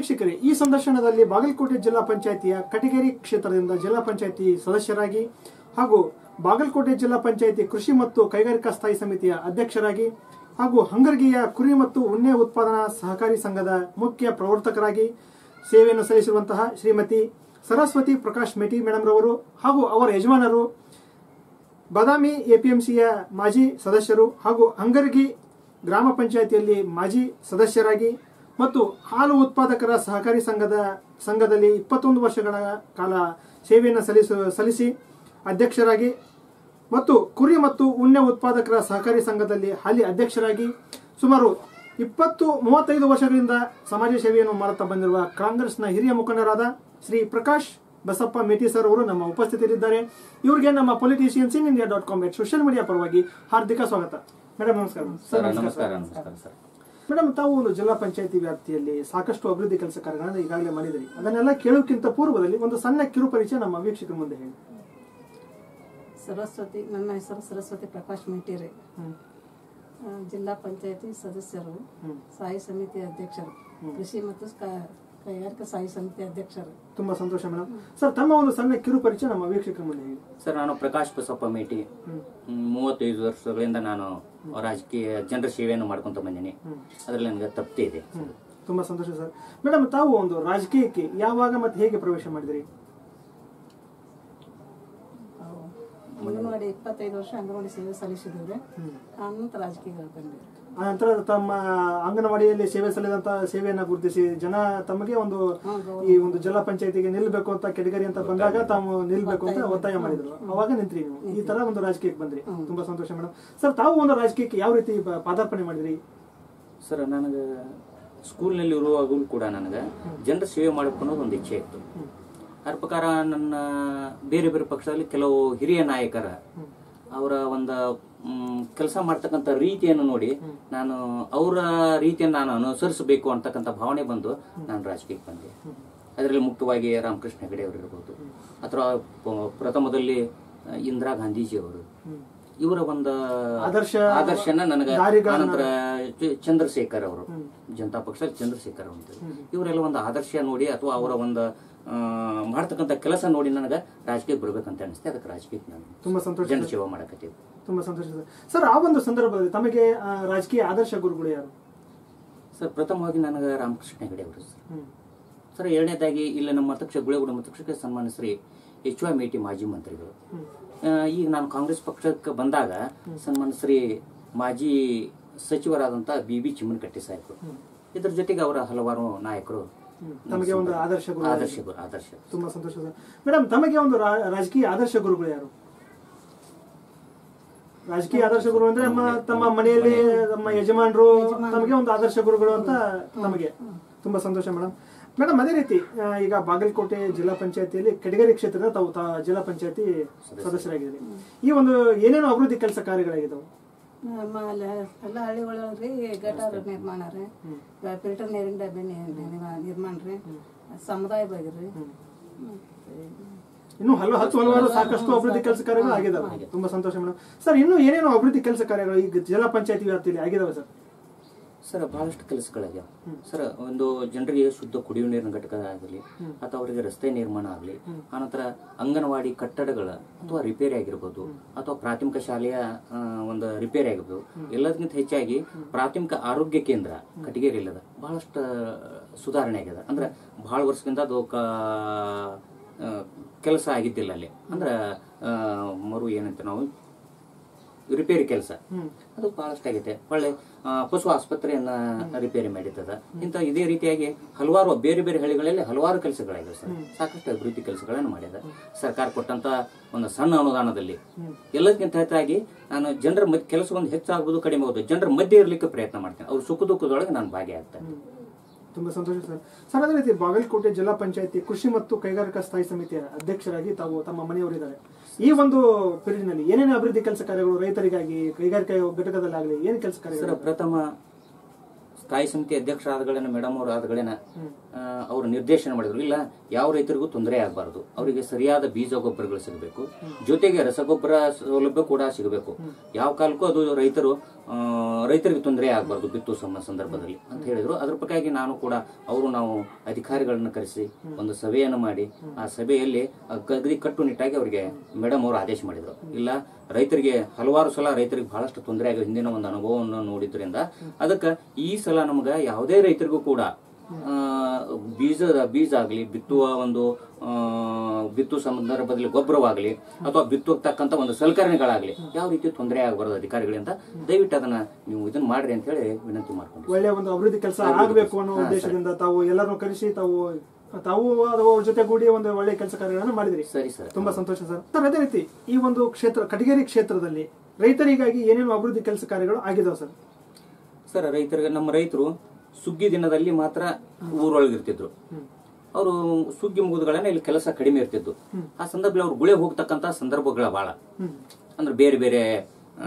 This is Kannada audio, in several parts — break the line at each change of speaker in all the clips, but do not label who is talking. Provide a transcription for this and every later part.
ವೀಕ್ಷಕರೇ ಈ ಸಂದರ್ಶನದಲ್ಲಿ ಬಾಗಲಕೋಟೆ ಜಿಲ್ಲಾ ಪಂಚಾಯಿತಿಯ ಕಟಗೇರಿ ಕ್ಷೇತ್ರದಿಂದ ಜಿಲ್ಲಾ ಪಂಚಾಯಿತಿ ಸದಸ್ಯರಾಗಿ ಹಾಗೂ ಬಾಗಲಕೋಟೆ ಜಿಲ್ಲಾ ಪಂಚಾಯಿತಿ ಕೃಷಿ ಮತ್ತು ಕೈಗಾರಿಕಾ ಸ್ಥಾಯಿ ಸಮಿತಿಯ ಅಧ್ಯಕ್ಷರಾಗಿ ಹಾಗೂ ಹಂಗರ್ಗಿಯ ಕುರಿ ಮತ್ತು ಉಣ್ಣೆ ಉತ್ಪಾದನಾ ಸಹಕಾರಿ ಸಂಘದ ಮುಖ್ಯ ಪ್ರವರ್ತಕರಾಗಿ ಸೇವೆಯನ್ನು ಸಲ್ಲಿಸಿರುವಂತಹ ಶ್ರೀಮತಿ ಸರಸ್ವತಿ ಪ್ರಕಾಶ್ ಮೇಟಿ ಮೇಡಮ್ ರವರು ಹಾಗೂ ಅವರ ಯಜಮಾನರು ಬಾದಾಮಿ ಎಪಿಎಂಸಿಯ ಮಾಜಿ ಸದಸ್ಯರು ಹಾಗೂ ಅಂಗರ್ಗಿ ಗ್ರಾಮ ಪಂಚಾಯಿತಿಯಲ್ಲಿ ಮಾಜಿ ಸದಸ್ಯರಾಗಿ ಮತ್ತು ಹಾಲು ಉತ್ಪಾದಕರ ಸಹಕಾರಿ ಸಂಘದ ಸಂಘದಲ್ಲಿ ಇಪ್ಪತ್ತೊಂದು ವರ್ಷಗಳ ಕಾಲ ಸೇವೆಯನ್ನು ಸಲ್ಲಿಸ ಸಲ್ಲಿಸಿ ಅಧ್ಯಕ್ಷರಾಗಿ ಮತ್ತು ಕುರಿ ಮತ್ತು ಉಣ್ಣೆ ಉತ್ಪಾದಕರ ಸಹಕಾರಿ ಸಂಘದಲ್ಲಿ ಹಾಲಿ ಅಧ್ಯಕ್ಷರಾಗಿ ಸುಮಾರು ಇಪ್ಪತ್ತು ಮೂವತ್ತೈದು ವರ್ಷಗಳಿಂದ ಸಮಾಜ ಸೇವೆಯನ್ನು ಮಾಡುತ್ತಾ ಬಂದಿರುವ ಕಾಂಗ್ರೆಸ್ನ ಹಿರಿಯ ಮುಖಂಡರಾದ ಶ್ರೀ ಪ್ರಕಾಶ್ ಬಸಪ್ಪ ಮೇಟಿ ಸರ್ ಅವರು ನಮ್ಮ ಉಪಸ್ಥಿತಿಯಲ್ಲಿದ್ದಾರೆ ಇವರಿಗೆ ನಮ್ಮ politicians in India dot com social media ಪರವಾಗಿ ಹಾರ್ದಿಕ ಸ್ವಾಗತ ಮೇಡಮ್ ನಮಸ್ಕಾರ
ಸರ್ ನಮಸ್ಕಾರ ನಮಸ್ಕಾರ ಸರ್
ಮೇಡಮ್ ತಾವು ಒಂದು ಜಿಲ್ಲಾ ಪಂಚಾಯತಿ ವ್ಯಾಪ್ತಿಯಲ್ಲಿ ಸಾಕಷ್ಟು ಅಭಿವೃದ್ಧಿ ಕೆಲಸ ಕಾರ್ಯಗಳನ್ನು ಈಗಾಗಲೇ ಮಾಡಿದಿರಿ ಅದನ್ನೆಲ್ಲ ಕೇಳೋಕ್ಕಿಂತ ಪೂರ್ವದಲ್ಲಿ ಒಂದು ಸಣ್ಣ ಕಿರು ಪರಿಚಯ ನಮ್ಮ ವೀಕ್ಷಕರ ಮುಂದೆ ಹೇಳಿ
ಸರಸ್ವತಿ ನನ್ನ ಹೆಸರು ಸರಸ್ವತಿ ಪ್ರಕಾಶ್ ಮೇಟಿರಿ
ಹ್ಮ್.
ಆ, ಜಿಲ್ಲಾ ಪಂಚಾಯತಿ ಸದಸ್ಯರು
ಹ್ಮ್.
ಸ್ಥಾಯಿ ಸಮಿತಿ ಅಧ್ಯಕ್ಷರು ಕೃಷಿ ಮತ್ತು ಕ- ಕೈಗಾರಿಕಾ ಸ್ಥಾಯಿ ಸಮಿತಿ ಅಧ್ಯಕ್ಷರು
ತುಂಬಾ ಸಂತೋಷ ಮೇಡಮ್ ಸರ್ ತಮ್ಮ ಒಂದು ಸಣ್ಣ ಕಿರು ಪರಿಚಯ ನಮ್ಮ ವೀಕ್ಷಕರ ಮುಂದೆ ಹೇಳಿ
ಸರ್ ನಾನು ಪ್ರಕಾಶ್ ಬಸಪ್ಪ ಮೇಟಿ
ಹ್ಮ್.
ಹ್ಮ್, ಮೂವತ್ತೈದು ವರ್ಷಗಳಿಂದ ನಾನು ರಾಜಕೀಯ ಜನರ ಸೇವೆಯನ್ನು ಮಾಡ್ಕೊಂತ ಬಂದೀನಿ ಅದರಲ್ಲಿ ನನಗೆ ತೃಪ್ತಿ ಇದೆ
ತುಂಬಾ ಸಂತೋಷ ಸರ್ ಮೇಡಮ್ ತಾವು ಒಂದು ರಾಜಕೀಯಕ್ಕೆ ಯಾವಾಗ ಮತ್ತೆ ಹೇಗೆ ಪ್ರವೇಶ ಮಾಡಿದಿರಿ
ಅವು ಅಂಗನವಾಡಿ ಇಪ್ಪತ್ತೈದು ವರ್ಷ ಅಂಗನವಾಡಿ ಸೇವೆ ಸಲ್ಲಿಸಿದ್ದೀವಿ ಆನಂತರ ರಾಜಕೀಯ ಬಂದಿವಿ
ಆ ನಂತರ ತಮ್ಮ ಅಂಗನವಾಡಿಯಲ್ಲಿ ಸೇವೆ ಸಲ್ಲಿದಂತ ಸೇವೆಯನ್ನ ಗುರುತಿಸಿ ಜನ ತಮಗೆ ಒಂದು ಈ ಒಂದು ಜಿಲ್ಲಾ ಪಂಚಾಯತಿಗೆ ನಿಲ್ಬೇಕು ಅಂತ ಕೆಟಗರಿ ಅಂತ ಬಂದಾಗ ತಾವು ನಿಲ್ಬೇಕು ಅಂತ ಒತ್ತಾಯ ಮಾಡಿದ್ರು ಅವಾಗ ನಿಂತ್ರಿ ನೀವು ಈ ತರ ಒಂದು ರಾಜಕೀಯಕ್ಕೆ ಬಂದ್ರಿ ತುಂಬಾ ಸಂತೋಷ ಮೇಡಮ್ ಸರ್ ತಾವು ಒಂದು ರಾಜಕೀಯಕ್ಕೆ ಯಾವ ರೀತಿ ಬ- ಪಾದಾರ್ಪಣೆ ಮಾಡಿದ್ರಿ
ಸರ್ ನನಗೆ ಸ್ಕೂಲ್ನಲ್ಲಿ ಇರುವಾಗಲೂ ಕೂಡ ನನಗೆ ಜನರ ಸೇವೆ ಮಾಡಬೇಕು ಅನ್ನೋದು ಒಂದು ಇಚ್ಛೆ ಇತ್ತು ಅದ್ರ ಪ್ರಕಾರ ನನ್ನ ಬೇರೆ ಬೇರೆ ಪಕ್ಷದಲ್ಲಿ ಕೆಲವು ಹಿರಿಯ ನಾಯಕರ ಅವರ ಒಂದು ಕೆಲಸ ಮಾಡ್ತಕ್ಕಂಥ ರೀತಿಯನ್ನು ನೋಡಿ ನಾನು ಅವರ ರೀತಿಯನ್ನು ನಾನು ಅನುಸರಿಸಬೇಕು ಅಂತಕ್ಕಂಥ ಭಾವನೆ ಬಂದು ನಾನು ರಾಜಕೀಯಕ್ಕೆ ಬಂದೆ ಅದರಲ್ಲಿ ಮುಖ್ಯವಾಗಿ ರಾಮಕೃಷ್ಣ ಹೆಗಡೆ ಅವರು ಇರ್ಬೋದು ಅಥವಾ ಪ- ಪ್ರಥಮದಲ್ಲಿ ಆ, ಇಂದಿರಾ ಗಾಂಧೀಜಿ ಅವರು ಇವರ ಒಂದು
ಆದರ್ಶ
ಆದರ್ಶನ ನನಗೆ
ದಾರಿಗಳನ್ನ-
ಆನಂತರ ಚ- ಚಂದ್ರಶೇಖರ್ ಅವರು ಜನತಾ ಪಕ್ಷ ಚಂದ್ರಶೇಖರ್ ಅವರು ಇವರೆಲ್ಲ ಒಂದು ಆದರ್ಶ ನೋಡಿ ಅಥವಾ ಅವರ ಒಂದು ಆ, ಮಾಡ್ತಕ್ಕಂಥ ಕೆಲಸ ನೋಡಿ ನನಗೆ ರಾಜಕೀಯ ಬರ್ಬೇಕಂತ ಅನಿಸ್ತೆ ಅದಕ್ಕೆ ರಾಜಕೀಯಕ್ಕೆ ನಾನು
ತುಂಬಾ ಸಂತೋಷ
ಜನ ಸೇವೆ ಮಾಡಕತ್ತೀವಿ
ತುಂಬಾ ಸಂತೋಷ ಸರ್ ಸರ್ ಆ ಒಂದು ಸಂದರ್ಭದಲ್ಲಿ ತಮಗೆ ಆ, ರಾಜಕೀಯ ಆದರ್ಶ ಗುರುಗಳು ಯಾರು
ಸರ್ ಪ್ರಥಮವಾಗಿ ನನಗೆ ರಾಮಕೃಷ್ಣ ಹೆಗಡೆ ಅವರು ಸರ್
ಹ್ಮ್.
ಸರ್ ಎರಡನೇದಾಗಿ ಇಲ್ಲಿ ನಮ್ಮ ಮತಕ್ಷ ಗುಳೆಗುಡ ಮತಕ್ಷಕ್ಕೆ ಸನ್ಮಾನ್ಯ ಶ್ರೀ ಎಚ್ ವೈ ಮೇಟಿ ಮಾಜಿ ಮಂತ್ರಿಗಳು ಆ, ಈಗ ನಾನು ಕಾಂಗ್ರೆಸ್ ಪಕ್ಷಕ್ಕೆ ಬಂದಾಗ ಸನ್ಮಾನ್ಯ ಶ್ರೀ ಮಾಜಿ ಸಚಿವರಾದಂಥ ಬಿ ಬಿ ಚಿಮ್ಮನಕಟ್ಟಿ ಸಾಹೇಬರು ಇದ್ರ ಜೊತೆಗೆ ಅವರ ಹಲವಾರು ನಾಯಕರು
ಹ್ಮ್. ತಮಗೆ ಒಂದು ಆದರ್ಶ ಗುರು
ಆದರ್ಶ ಗುರು- ಆದರ್ಶ
ತುಂಬಾ ಸಂತೋಷ ಸರ್ ಮೇಡಮ್ ತಮಗೆ ಒಂದು ರಾ- ರಾಜಕೀಯ ಆದರ್ಶ ಗುರುಗಳು ಯಾರು ರಾಜಕೀಯ ಆದರ್ಶ ಗುರು ಅಂದ್ರೆ ನಮ್ಮ ತಮ್ಮ ಮನೆಯಲ್ಲಿ ನಮ್ಮ ಯಜಮಾನರು ತಮಗೆ ಒಂದು ಆದರ್ಶ ಗುರುಗಳು ಅಂತ ನಮಗೆ ತುಂಬಾ ಸಂತೋಷ ಮೇಡಮ್ ಮೇಡಮ್ ಅದೇ ರೀತಿ ಆ, ಈಗ ಬಾಗಲಕೋಟೆ ಜಿಲ್ಲಾ ಪಂಚಾಯತಿಯಲ್ಲಿ ಕೆಟಗರಿ ಕ್ಷೇತ್ರದ ತಾವು ತಾ- ಜಿಲ್ಲಾ ಪಂಚಾಯತಿ ಸದಸ್ಯರಾಗಿದ್ದೀರಿ ಈ ಒಂದು ಏನೇನು ಅಭಿವೃದ್ಧಿ ಕೆಲಸ ಕಾರ್ಯಗಳಾಗಿದ್ದಾವೆ
ನಮ್ಮ ಅಲ್ಲಿ ಎಲ್ಲ ಹಳ್ಳಿಗಳಲ್ಲಿ ಗಟಾರ ನಿರ್ಮಾಣ ರೀ ಫಿಲ್ಟರ್ ನೀರಿನ ಡಬ್ಬಿ ನಿ- ನಿ- ನಿರ್ಮಾಣ ರೀ ಸಮುದಾಯ ಬಗ್ಗೆ ರೀ ಮತ್ತೆ
ಇನ್ನು ಹಲವು ಹತ್ತು ಹಲವಾರು ಸಾಕಷ್ಟು ಅಭಿವೃದ್ಧಿ ಕೆಲಸ ಕಾರ್ಯಗಳು ಆಗಿದಾವೆ ತುಂಬಾ ಸಂತೋಷ ಮೇಡಮ್ ಸರ್ ಇನ್ನು ಏನೇನು ಅಭಿವೃದ್ಧಿ ಕೆಲಸ ಕಾರ್ಯಗಳು ಈಗ ಜಿಲ್ಲಾ ಪಂಚಾಯತಿ ವ್ಯಾಪ್ತಿಯಲ್ಲಿ ಆಗಿದಾವೆ ಸರ್
ಸರ್ ಬಹಳಷ್ಟು ಕೆಲಸಗಳಾಗ್ಯಾವ ಸರ್ ಒಂದು ಜನರಿಗೆ ಶುದ್ಧ ಕುಡಿಯುವ ನೀರಿನ ಘಟಕ ಆಗಲಿ ಅಥವಾ ಅವರಿಗೆ ರಸ್ತೆ ನಿರ್ಮಾಣ ಆಗಲಿ ಆನಂತರ ಅಂಗನವಾಡಿ ಕಟ್ಟಡಗಳ ಅಥವಾ ರಿಪೇರಿ ಆಗಿರ್ಬೋದು ಅಥವಾ ಪ್ರಾಥಮಿಕ ಶಾಲೆಯ ಆ, ಒಂದು ರಿಪೇರಿ ಆಗಿರ್ಬೋದು ಎಲ್ಲದಕ್ಕಿಂತ ಹೆಚ್ಚಾಗಿ ಪ್ರಾಥಮಿಕ ಆರೋಗ್ಯ ಕೇಂದ್ರ ಕಟಗೇರಿ ಇಲ್ಲದ ಬಹಳಷ್ಟು ಸುಧಾರಣೆ ಆಗ್ಯದ ಅಂದ್ರೆ ಬಹಳ ವರ್ಷದಿಂದ ಅದು ಕೆಲಸ ಆಗಿದ್ದಿಲ್ಲ ಅಲ್ಲಿ ಅಂದ್ರೆ ಆ, ಮರು ಏನಂತ ನಾವು ರಿಪೇರಿ ಕೆಲಸ ಅದು ಬಹಳಷ್ಟು ಆಗೈತೆ ಒಳ್ಳೆ ಆ, ಪಶು ಆಸ್ಪತ್ರೆಯನ್ನ ರಿಪೇರಿ ಮಾಡಿದ್ದದ ಇಂಥ ಇದೇ ರೀತಿಯಾಗಿ ಹಲವಾರು ಬೇರೆ ಬೇರೆ ಹಳ್ಳಿಗಳಲ್ಲಿ ಹಲವಾರು ಕೆಲಸಗಳಾಗಿವೆ ಸರ್ ಸಾಕಷ್ಟು ಅಭಿವೃದ್ಧಿ ಕೆಲಸಗಳನ್ನು ಮಾಡ್ಯದ ಸರ್ಕಾರ ಕೊಟ್ಟಂತ ಒಂದು ಸಣ್ಣ ಅನುದಾನದಲ್ಲಿ ಎಲ್ಲದಕ್ಕಿಂತ ಹೆಚ್ಚಾಗಿ ನಾನು ಜನರ ಮಧ್ಯ ಕೆಲಸ ಒಂದು ಹೆಚ್ಚಾಗ್ಬೋದು ಕಡಿಮೆ ಆಗೋದು ಜನರ ಮಧ್ಯೆ ಇರ್ಲಿಕ್ಕೆ ಪ್ರಯತ್ನ ಮಾಡ್ತೇನೆ ಅವ್ರ ಸುಖ ದುಃಖದೊಳಗೆ ನಾನು ಭಾಗಿಯಾಗ್ತೇನೆ
ತುಂಬಾ ಸಂತೋಷ ಸರ್ ಸರ್ ಅದೇ ರೀತಿ ಬಾಗಲಕೋಟೆ ಜಿಲ್ಲಾ ಪಂಚಾಯತಿ ಕೃಷಿ ಮತ್ತು ಕೈಗಾರಿಕಾ ಸ್ಥಾಯಿ ಸಮಿತಿಯ ಅಧ್ಯಕ್ಷರಾಗಿ ತಾವು ತಮ್ಮ ಮನೆಯವರಿದ್ದಾರೆ ಈ ಒಂದು ಪೀರಿಯಡ್ ನಲ್ಲಿ ಏನೇನು ಅಭಿವೃದ್ಧಿ ಕೆಲಸ ಕಾರ್ಯಗಳು ರೈತರಿಗಾಗಿ ಕೈಗಾರಿಕಾ ಘಟಕದಲ್ಲಾಗಲಿ ಏನು ಕೆಲಸ
ಸರ್
ಕಾರ್ಯಗಳು
ಪ್ರಥಮ ಸ್ಥಾಯಿ ಸಮಿತಿ ಅಧ್ಯಕ್ಷರಾದಗಳೇನ ಮೇಡಮ್ ಅವರು ಆದಗಳೇನ ಅವರು ನಿರ್ದೇಶನ ಮಾಡಿದ್ರು ಇಲ್ಲ ಯಾವ ರೈತರಿಗೂ ತೊಂದರೆ ಆಗಬಾರದು ಅವರಿಗೆ ಸರಿಯಾದ ಬೀಜ ಗೊಬ್ಬರಗಳು ಸಿಗಬೇಕು ಜೊತೆಗೆ ರಸಗೊಬ್ಬರ ಸೌಲಭ್ಯ ಕೂಡ ಸಿಗಬೇಕು ಯಾವ ಕಾಲಕ್ಕೂ ಅದು ರೈತರು ಆ, ರೈತರಿಗೆ ತೊಂದರೆ ಆಗಬಾರ್ದು ಬಿತ್ತು ಸಮ ಸಂದರ್ಭದಲ್ಲಿ ಅಂತ ಹೇಳಿದ್ರು ಅದ್ರ ಪ್ರಕಾಗಿ ನಾನು ಕೂಡ ಅವರು ನಾವು ಅಧಿಕಾರಿಗಳನ್ನ ಕರೆಸಿ ಒಂದು ಸಭೆಯನ್ನು ಮಾಡಿ ಆ ಸಭೆಯಲ್ಲಿ ಅಗದಿ ಕಟ್ಟುನಿಟ್ಟಾಗಿ ಅವರಿಗೆ ಮೇಡಮ್ ಅವರು ಆದೇಶ ಮಾಡಿದ್ರು ಇಲ್ಲ ರೈತರಿಗೆ ಹಲವಾರು ಸಲ ರೈತರಿಗೆ ಬಹಳಷ್ಟು ತೊಂದರೆ ಆಗಿ ಹಿಂದಿನ ಒಂದು ಅನುಭವವನ್ನು ನೋಡಿದ್ರಿಂದ ಅದಕ್ಕೆ ಈ ಸಲ ನಮ್ಗೆ ಯಾವುದೇ ರೈತರಿಗೂ ಕೂಡ ಆ, ಬೀಜದ ಬೀಜ ಆಗಲಿ ಬಿತ್ತುವ ಒಂದು ಆ, ಬಿತ್ತು ಸಂದರ್ಭದಲ್ಲಿ ಗೊಬ್ಬರವಾಗಲಿ ಅಥವಾ ಬಿತ್ತತಕ್ಕಂತ ಒಂದು ಸಲಕರಣೆಗಳಾಗಲಿ ಯಾವ ರೀತಿ ತೊಂದರೆ ಆಗಬಾರದು ಅಧಿಕಾರಿಗಳಿಂದ ದಯವಿಟ್ಟು ಅದನ್ನ ನೀವು ಇದನ್ನ ಮಾಡ್ರಿ ಅಂತ ಹೇಳಿ ವಿನಂತಿ ಮಾಡ್ಕೊಂಡು
ಒಳ್ಳೆಯ ಒಂದು ಅಭಿವೃದ್ಧಿ ಕೆಲಸ ಆಗಬೇಕು ಅನ್ನೋ ಉದ್ದೇಶದಿಂದ ತಾವು ಎಲ್ಲರನ್ನು ಕರೆಸಿ ತಾವು ತಾವು ಅದು ಅವ್ರ ಜೊತೆ ಕೂಡಿ ಒಂದು ಒಳ್ಳೆಯ ಕೆಲಸ ಕಾರ್ಯಗಳನ್ನು ಮಾಡಿದ್ರಿ
ಸರಿ ಸರ್
ತುಂಬಾ ಸಂತೋಷ ಸರ್ ಸರ್ ಅದೇ ರೀತಿ ಈ ಒಂದು ಕ್ಷೇತ್ರ ಕಟಗೇರಿ ಕ್ಷೇತ್ರದಲ್ಲಿ ರೈತರಿಗಾಗಿ ಏನೇನು ಅಭಿವೃದ್ಧಿ ಕೆಲಸ ಕಾರ್ಯಗಳು ಆಗಿದಾವೆ ಸರ್
ಸರ್ ರೈತರಿಗೆ ನಮ್ಮ ರೈತರು ಸುಗ್ಗಿ ದಿನದಲ್ಲಿ ಮಾತ್ರ ಊರೊಳಗಿರ್ತಿದ್ರು ಅವರು ಸುಗ್ಗಿ ಮುಗಿದಗಳನ್ನ ಇಲ್ಲಿ ಕೆಲಸ ಕಡಿಮೆ ಇರ್ತಿದ್ದು ಆ ಸಂದರ್ಭದಲ್ಲಿ ಅವ್ರು ಗುಳೆ ಹೋಗ್ತಕ್ಕಂತ ಸಂದರ್ಭಗಳ ಬಹಳ ಅಂದ್ರೆ ಬೇರೆ ಬೇರೆ ಆ,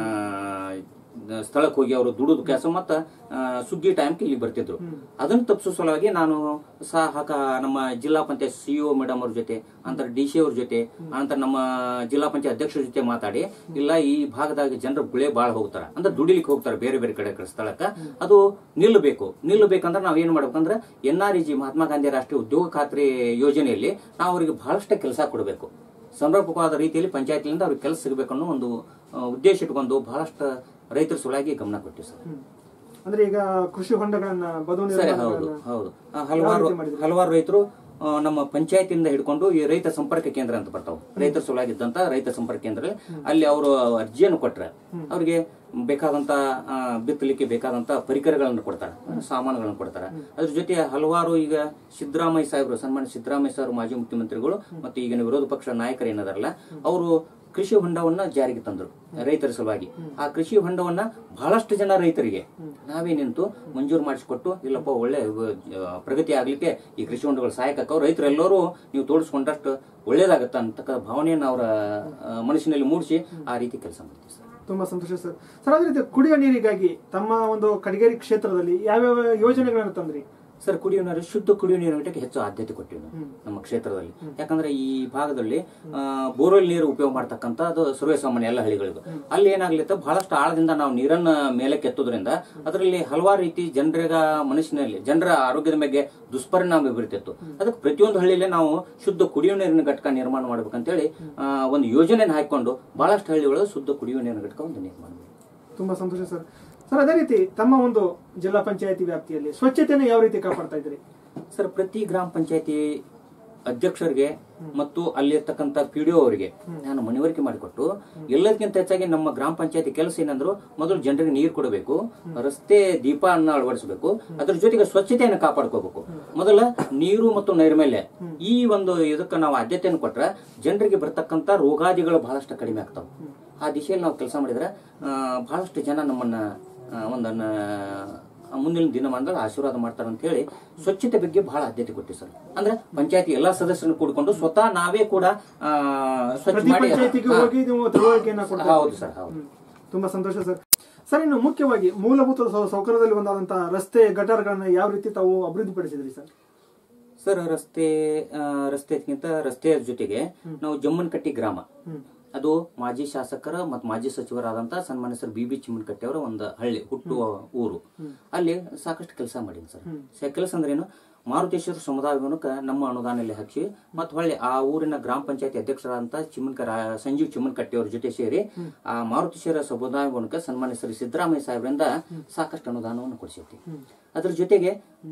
ಸ್ಥಳಕ್ಕೆ ಹೋಗಿ ಅವರು ದುಡಿದು ಕೆಲಸ ಮತ್ತ ಆ, ಸುಗ್ಗಿ ಟೈಮ್ಗೆ ಇಲ್ಲಿ ಬರ್ತಿದ್ರು ಅದನ್ನ ತಪ್ಪಿಸೋ ಸಲುವಾಗಿ ನಾನು ಸಹ ಹಾಕ ನಮ್ಮ ಜಿಲ್ಲಾ ಪಂಚಾಯತ್ ಸಿಇಒ ಮೇಡಮ್ ಅವ್ರ ಜೊತೆ ಅಂತರ ಡಿ ಸಿ ಅವ್ರ ಜೊತೆ ನಂತರ ನಮ್ಮ ಜಿಲ್ಲಾ ಪಂಚಾಯತ್ ಅಧ್ಯಕ್ಷರ ಜೊತೆ ಮಾತಾಡಿ ಇಲ್ಲ ಈ ಭಾಗದಾಗ ಜನರು ಗುಳೆ ಬಾಳ ಹೋಗ್ತಾರ ಅಂದ್ರೆ ದುಡಿಲಿಕ್ಕೆ ಹೋಗ್ತಾರೆ ಬೇರೆ ಬೇರೆ ಕಡೆ ಕಡೆ ಸ್ಥಳಕ್ಕ ಅದು ನಿಲ್ಲಬೇಕು ನಿಲ್ಲಬೇಕಂದ್ರೆ ನಾವ್ ಏನ್ ಮಾಡ್ಬೇಕಂದ್ರೆ N R G Mahatma Gandhi ರಾಷ್ಟ್ರೀಯ ಉದ್ಯೋಗ ಖಾತ್ರಿ ಯೋಜನೆಯಲ್ಲಿ ನಾವು ಅವರಿಗೆ ಬಹಳಷ್ಟು ಕೆಲಸ ಕೊಡಬೇಕು ಸಮರ್ಪಕವಾದ ರೀತಿಯಲ್ಲಿ ಪಂಚಾಯತಿಯಿಂದ ಅವ್ರಿಗೆ ಕೆಲಸ ಸಿಗಬೇಕು ಅನ್ನೋ ಒಂದು ಆ, ಉದ್ದೇಶ ಇಟ್ಕೊಂಡು ಬಹಳಷ್ಟು ರೈತರ ಸಲುವಾಗಿ ಗಮನ ಕೊಟ್ಟಿವಿ ಸರ್
ಅಂದ್ರೆ ಈಗ ಕೃಷಿ ಹೊಂಡಗಳನ್ನ ಬದು
ಸರಿ ಹೌದು ಹೌದು ಆ, ಹಲವಾರು ಹಲವಾರು ರೈತರು ಆ, ನಮ್ಮ ಪಂಚಾಯತಿಂದ ಹಿಡ್ಕೊಂಡು ಈ ರೈತ ಸಂಪರ್ಕ ಕೇಂದ್ರ ಅಂತ ಬರ್ತಾವ ರೈತರ ಸಲುವಾಗಿ ಇದ್ದಂತ ರೈತ ಸಂಪರ್ಕ ಕೇಂದ್ರ ಅಲ್ಲಿ ಅವರು ಅರ್ಜಿಯನ್ನು ಕೊಟ್ರೆ ಅವರಿಗೆ ಬೇಕಾದಂತ ಆ, ಬಿತ್ತಲಿಕ್ಕೆ ಬೇಕಾದಂತ ಪರಿಕರಗಳನ್ನು ಕೊಡ್ತಾರೆ ಸಾಮಾನುಗಳನ್ನು ಕೊಡ್ತಾರೆ ಅದ್ರ ಜೊತೆ ಹಲವಾರು ಈಗ ಸಿದ್ದರಾಮಯ್ಯ ಸಾಹೇಬರು ಸನ್ಮಾನ್ಯ ಸಿದ್ದರಾಮಯ್ಯ ಸಾಹೇಬರು ಮಾಜಿ ಮುಖ್ಯಮಂತ್ರಿಗಳು ಮತ್ತು ಈಗಿನ ವಿರೋಧ ಪಕ್ಷ ನಾಯಕರು ಏನದಾರಲ್ಲ ಅವರು ಕೃಷಿ ಹೊಂಡವನ್ನ ಜಾರಿಗೆ ತಂದರು ರೈತರ ಸಲುವಾಗಿ ಆ ಕೃಷಿ ಹೊಂಡವನ್ನ ಬಹಳಷ್ಟು ಜನ ರೈತರಿಗೆ ನಾವೇ ನಿಂತು ಮಂಜೂರು ಮಾಡಿಸಿಕೊಟ್ಟು ಇಲ್ಲಪ್ಪ ಒಳ್ಳೆ ಆ, ಪ್ರಗತಿ ಆಗ್ಲಿಕ್ಕೆ ಈ ಕೃಷಿ ಹೊಂಡಗಳು ಸಹಾಯಕ ರೈತರೆಲ್ಲರೂ ನೀವು ತೋಡಿಸ್ಕೊಂಡಷ್ಟು ಒಳ್ಳೇದಾಗತ್ತ ಅಂತಕ್ಕ ಭಾವನೆಯನ್ನು ಅವರ ಆ, ಮನಸ್ಸಿನಲ್ಲಿ ಮೂಡಿಸಿ ಆ ರೀತಿ ಕೆಲಸ ಮಾಡ್ತೀವಿ ಸರ್
ತುಂಬಾ ಸಂತೋಷ ಸರ್ ಸರ್ ಅದೇ ರೀತಿ ಕುಡಿಯುವ ನೀರಿಗಾಗಿ ತಮ್ಮ ಒಂದು ಕಟಗೇರಿ ಕ್ಷೇತ್ರದಲ್ಲಿ ಯಾವ್ಯಾವ ಯೋಜನೆಗಳನ್ನು ತಂದ್ರಿ
ಸರ್ ಕುಡಿಯುವ ನೀರು ಶುದ್ಧ ಕುಡಿಯುವ ನೀರು ಮಟ್ಟಕ್ಕೆ ಹೆಚ್ಚು ಆದ್ಯತೆ ಕೊಟ್ಟಿವಿ ನಾವು ನಮ್ಮ ಕ್ಷೇತ್ರದಲ್ಲಿ ಯಾಕಂದ್ರೆ ಈ ಭಾಗದಲ್ಲಿ ಬೋರ್ವೆಲ್ ನೀರು ಉಪಯೋಗ ಮಾಡ್ತಕ್ಕಂಥ ಅದು ಸರ್ವೇ ಸಾಮಾನ್ಯ ಎಲ್ಲ ಹಳ್ಳಿಗಳಿಗೂ ಅಲ್ಲಿ ಏನಾಗ್ಲಿತ್ತ ಬಹಳಷ್ಟು ಆಳದಿಂದ ನಾವು ನೀರನ್ನ ಮೇಲಕ್ಕೆ ಎತ್ತೋದ್ರಿಂದ ಅದರಲ್ಲಿ ಹಲವಾರು ರೀತಿ ಜನರ ಮನಸ್ಸಿನಲ್ಲಿ ಜನರ ಆರೋಗ್ಯದ ಬಗ್ಗೆ ದುಷ್ಪರಿಣಾಮ ಬೀರ್ತಿತ್ತು ಅದಕ್ಕೆ ಪ್ರತಿಯೊಂದು ಹಳ್ಳಿಯಲ್ಲಿ ನಾವು ಶುದ್ಧ ಕುಡಿಯುವ ನೀರಿನ ಘಟಕ ನಿರ್ಮಾಣ ಮಾಡ್ಬೇಕಂತೇಳಿ ಆ, ಒಂದು ಯೋಜನೆನ ಹಾಕೊಂಡು ಬಹಳಷ್ಟು ಹಳ್ಳಿಗಳು ಶುದ್ಧ ಕುಡಿಯುವ ನೀರಿನ ಘಟಕ ಒಂದು ನಿರ್ಮಾಣ ಮಾಡಿದ್ವಿ.
ತುಂಬಾ ಸಂತೋಷ ಸರ್ ಸರ್ ಅದೇ ರೀತಿ ತಮ್ಮ ಒಂದು ಜಿಲ್ಲಾ ಪಂಚಾಯತಿ ವ್ಯಾಪ್ತಿಯಲ್ಲಿ ಸ್ವಚ್ಛತೆಯನ್ನು ಯಾವ ರೀತಿ ಕಾಪಾಡ್ತಾ ಇದ್ರಿ
ಸರ್ ಪ್ರತಿ ಗ್ರಾಮ ಪಂಚಾಯತಿ ಅಧ್ಯಕ್ಷರಿಗೆ ಮತ್ತು ಅಲ್ಲಿರ್ತಕ್ಕಂಥ ಪಿ ಡಿ ಅವರಿಗೆ ನಾನು ಮನವರಿಕೆ ಮಾಡಿಕೊಟ್ಟು ಎಲ್ಲದಕ್ಕಿಂತ ಹೆಚ್ಚಾಗಿ ನಮ್ಮ ಗ್ರಾಮ ಪಂಚಾಯತಿ ಕೆಲಸ ಏನಂದ್ರು ಮೊದಲು ಜನರಿಗೆ ನೀರು ಕೊಡಬೇಕು ರಸ್ತೆ ದೀಪ ಅನ್ನ ಅಳವಡಿಸಬೇಕು ಅದ್ರ ಜೊತೆಗೆ ಸ್ವಚ್ಛತೆಯನ್ನು ಕಾಪಾಡ್ಕೋಬೇಕು ಮೊದಲ ನೀರು ಮತ್ತು ನೈರ್ಮಲ್ಯ ಈ ಒಂದು ಇದಕ್ಕೆ ನಾವು ಆದ್ಯತೆಯನ್ನು ಕೊಟ್ರೆ ಜನರಿಗೆ ಬರ್ತಕ್ಕಂಥ ರೋಗಾದಿಗಳು ಬಹಳಷ್ಟು ಕಡಿಮೆ ಆಗ್ತಾವೆ ಆ ದಿಶೆಯಲ್ಲಿ ನಾವು ಕೆಲಸ ಮಾಡಿದ್ರೆ ಆ, ಬಹಳಷ್ಟು ಜನ ನಮ್ಮನ್ನ ಆ, ಒಂದನ್ನ ಮುಂದಿನ ದಿನಮಾನದಲ್ಲಿ ಆಶೀರ್ವಾದ ಮಾಡ್ತಾರೆ ಅಂತ ಹೇಳಿ ಸ್ವಚ್ಛತೆ ಬಗ್ಗೆ ಬಹಳ ಆದ್ಯತೆ ಕೊಟ್ಟಿವಿ ಸರ್ ಅಂದ್ರೆ ಪಂಚಾಯತಿ ಎಲ್ಲಾ ಸದಸ್ಯರನ್ನು ಕೂಡಿಕೊಂಡು ಸ್ವತಃ ನಾವೇ ಕೂಡ ಆ, ಸ್ವಚ್ಛ
ಪ್ರತಿ
ಮಾಡಿ
ಪಂಚಾಯತಿಗೆ
ಹಾ.
ಹೋಗಿ ನೀವು ತಿಳುವಳಿಕೆಯನ್ನ ಕೊಡ್ತಾ
ಹೌದು
ಇದ್ದೀರಿ.
ಸರ್ ಹೌದು
ಹ್ಮ್. ತುಂಬಾ ಸಂತೋಷ ಸರ್ ಸರ್ ಇನ್ನು ಮುಖ್ಯವಾಗಿ ಮೂಲಭೂತ ಸೌ- ಸೌಕರ್ಯದಲ್ಲಿ ಒಂದಾದಂತಹ ರಸ್ತೆ ಗಟಾರ್ಗಳನ್ನ ಯಾವ ರೀತಿ ತಾವು ಅಭಿವೃದ್ಧಿಪಡಿಸಿದ್ರಿ ಸರ್
ಸರ್ ರಸ್ತೆ ಆ, ರಸ್ತೆಗಿಂತ ರಸ್ತೆಯ ಜೊತೆಗೆ ನಾವು ಜಮ್ಮನಕಟ್ಟಿ ಗ್ರಾಮ ಅದು ಮಾಜಿ ಶಾಸಕರ ಮತ್ತು ಮಾಜಿ ಸಚಿವರಾದಂತ ಸನ್ಮಾನ್ಯ ಸರ್ ಬಿ ಬಿ ಚಿಮ್ಮನಕಟ್ಟಿ ಅವರ ಒಂದು ಹಳ್ಳಿ ಹುಟ್ಟುವ ಊರು ಅಲ್ಲಿ ಸಾಕಷ್ಟು ಕೆಲಸ ಮಾಡೀನಿ ಸರ್ ಕೆಲಸ ಅಂದ್ರೆ ಏನು ಮಾರುತೇಶ್ವರ ಸಮುದಾಯ ಭವನಕ್ಕೆ ನಮ್ಮ ಅನುದಾನದಲ್ಲಿ ಹಾಕಿ ಮತ್ತು ಹೊಳ್ಳಿ ಆ ಊರಿನ ಗ್ರಾಮ ಪಂಚಾಯತಿ ಅಧ್ಯಕ್ಷರಾದಂತ ಚಿಮ್ಮನ್ಕ ರಾ- ಸಂಜೀವ್ ಚಿಮ್ಮನಕಟ್ಟಿ ಅವ್ರ ಜೊತೆ ಸೇರಿ ಆ ಮಾರುತೇಶ್ವರ ಸಮುದಾಯ ಭವನಕ್ಕೆ ಸನ್ಮಾನ್ಯ ಶ್ರೀ ಸಿದ್ದರಾಮಯ್ಯ ಸಾಹೇಬರಿಂದ ಸಾಕಷ್ಟು ಅನುದಾನವನ್ನು ಕೊಡಿಸೈತಿ ಅದ್ರ ಜೊತೆಗೆ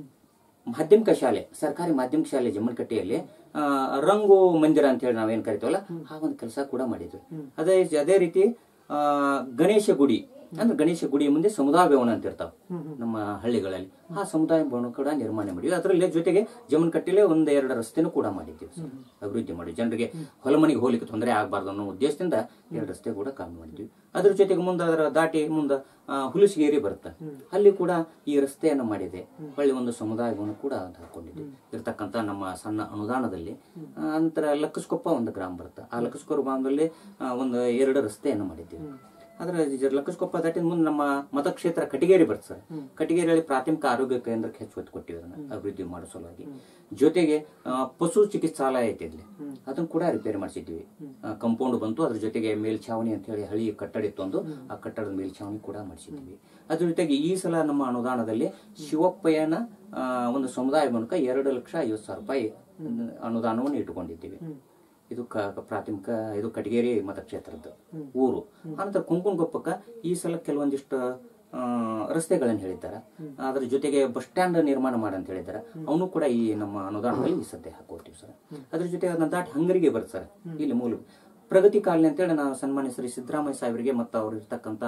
ಮಾಧ್ಯಮಿಕ ಶಾಲೆ ಸರ್ಕಾರಿ ಮಾಧ್ಯಮಿಕ ಶಾಲೆ ಜಮ್ಮನಕಟ್ಟೆಯಲ್ಲಿ ಆ, ರಂಗು ಮಂದಿರ ಅಂತ ಹೇಳಿ ನಾವೇನ್ ಕರಿತೀವಲ್ಲ ಆ ಒಂದು ಕೆಲಸ ಕೂಡ ಮಾಡಿದ್ವಿ ಅದೇ ಅದೇ ರೀತಿ ಆ, ಗಣೇಶ ಗುಡಿ ಅಂದ್ರೆ ಗಣೇಶ ಗುಡಿ ಮುಂದೆ ಸಮುದಾಯ ಭವನ ಅಂತ ಇರ್ತಾವ ನಮ್ಮ ಹಳ್ಳಿಗಳಲ್ಲಿ ಆ ಸಮುದಾಯ ಭವನ ಕೂಡ ನಿರ್ಮಾಣ ಮಾಡಿದ್ವಿ ಅದರಲ್ಲಿ ಜೊತೆಗೆ ಜಮ್ಮನಕಟ್ಟೆಲೆ ಒಂದ್ ಎರಡು ರಸ್ತೆನೂ ಕೂಡ ಮಾಡಿದ್ದೀವಿ ಸರ್. ಅಭಿವೃದ್ಧಿ ಮಾಡಿ ಜನರಿಗೆ ಹೊಲಮನಿಗೆ ಹೋಗ್ಲಿಕ್ಕೆ ತೊಂದರೆ ಆಗಬಾರ್ದು ಅನ್ನೋ ಉದ್ದೇಶದಿಂದ ಎರಡು ರಸ್ತೆ ಕೂಡ ಕಾಮಿ ಮಾಡಿದ್ವಿ ಅದ್ರ ಜೊತೆಗೆ ಮುಂದೆ ಅದರ ದಾಟಿ ಮುಂದೆ ಆ, ಹುಲಸಗೇರಿ ಬರುತ್ತೆ ಅಲ್ಲಿ ಕೂಡ ಈ ರಸ್ತೆಯನ್ನು ಮಾಡಿದೆ ಹೊಳ್ಳಿ ಒಂದು ಸಮುದಾಯ ಭವನ ಕೂಡ ಅದು ಹಾಕೊಂಡಿದ್ವಿ ಇರ್ತಕ್ಕಂಥ ನಮ್ಮ ಸಣ್ಣ ಅನುದಾನದಲ್ಲಿ ಆ, ನಂತರ ಲಕ್ಕಸ್ಕೊಪ್ಪ ಒಂದು ಗ್ರಾಮ ಬರುತ್ತೆ ಆ ಲಕ್ಕಸ್ಕೊಪ್ಪ ಗ್ರಾಮದಲ್ಲಿ ಆ, ಒಂದು ಎರಡು ರಸ್ತೆಯನ್ನು ಮಾಡಿದ್ದೀವಿ ಆದ್ರೆ ಜ- ಲಕ್ಕಸ್ಕೊಪ್ಪ ದಾಟಿದ ಮುಂದೆ ನಮ್ಮ ಮತಕ್ಷೇತ್ರ ಕಟಿಗೇರಿ ಬರ್ತದೆ ಸರ್ ಕಟಿಗೇರಿಯಲ್ಲಿ ಪ್ರಾಥಮಿಕ ಆರೋಗ್ಯ ಕೇಂದ್ರಕ್ಕೆ ಹೆಚ್ಚು ಒತ್ತು ಕೊಟ್ಟಿವಿ ಅದನ್ನ ಅಭಿವೃದ್ಧಿ ಮಾಡೋ ಸಲುವಾಗಿ ಜೊತೆಗೆ ಆ, ಪಶು ಚಿಕಿತ್ಸಾಲಯ ಐತಿ ಇಲ್ಲಿ ಅದನ್ನ ಕೂಡ ರಿಪೇರಿ ಮಾಡಿಸಿದ್ವಿ ಕಂಪೌಂಡ್ ಬಂತು ಅದ್ರ ಜೊತೆಗೆ ಮೇಲ್ಛಾವಣಿ ಅಂತ ಹೇಳಿ ಹಳಿ ಕಟ್ಟಡ ಇತ್ತು ಒಂದು ಆ ಕಟ್ಟಡದ ಮೇಲ್ಛಾವಣಿ ಕೂಡ ಮಾಡಿಸಿದ್ವಿ ಅದ್ರ ಜೊತೆಗೆ ಈ ಸಲ ನಮ್ಮ ಅನುದಾನದಲ್ಲಿ ಶಿವಪ್ಪಯ್ಯನ ಆ, ಒಂದು ಸಮುದಾಯ ಮೂಲಕ ಎರಡು ಲಕ್ಷ ಐವತ್ತು ಸಾವಿರ ರೂಪಾಯಿ ಅನುದಾನವನ್ನು ಇಟ್ಟುಕೊಂಡಿದ್ದೀವಿ ಇದು ಕ- ಕ- ಪ್ರಾಥಮಿಕ ಇದು ಕಟಗೇರಿ ಮತಕ್ಷೇತ್ರದ ಊರು ಆನಂತರ ಕುಂಕುಣಗೊಪ್ಪಕ್ಕ ಈ ಸಲ ಕೆಲವೊಂದಿಷ್ಟು ಆ, ರಸ್ತೆಗಳನ್ನು ಹೇಳಿದ್ದಾರೆ ಅದ್ರ ಜೊತೆಗೆ ಬಸ್ ಸ್ಟ್ಯಾಂಡ್ ನಿರ್ಮಾಣ ಮಾಡಂತ ಹೇಳಿದ್ದಾರೆ ಅವನು ಕೂಡ ಈ ನಮ್ಮ ಅನುದಾನದಲ್ಲಿ ಈ ಸದ್ಯ ಹಾಕೊಡ್ತೀವಿ ಸರ್ ಅದ್ರ ಜೊತೆಗೆ ಅದನ್ನ ದಾಟಿ ಹಂಗರಿಗೆ ಬರುತ್ತೆ ಸರ್ ಇಲ್ಲಿ ಮೂಲ ಪ್ರಗತಿ ಕಾಲನಿ ಅಂತೇಳಿ ನಾವು ಸನ್ಮಾನ್ಯ ಶ್ರೀ ಸಿದ್ದರಾಮಯ್ಯ ಸಾಹೇಬರಿಗೆ ಮತ್ತು ಅವ್ರು ಇರ್ತಕ್ಕಂಥ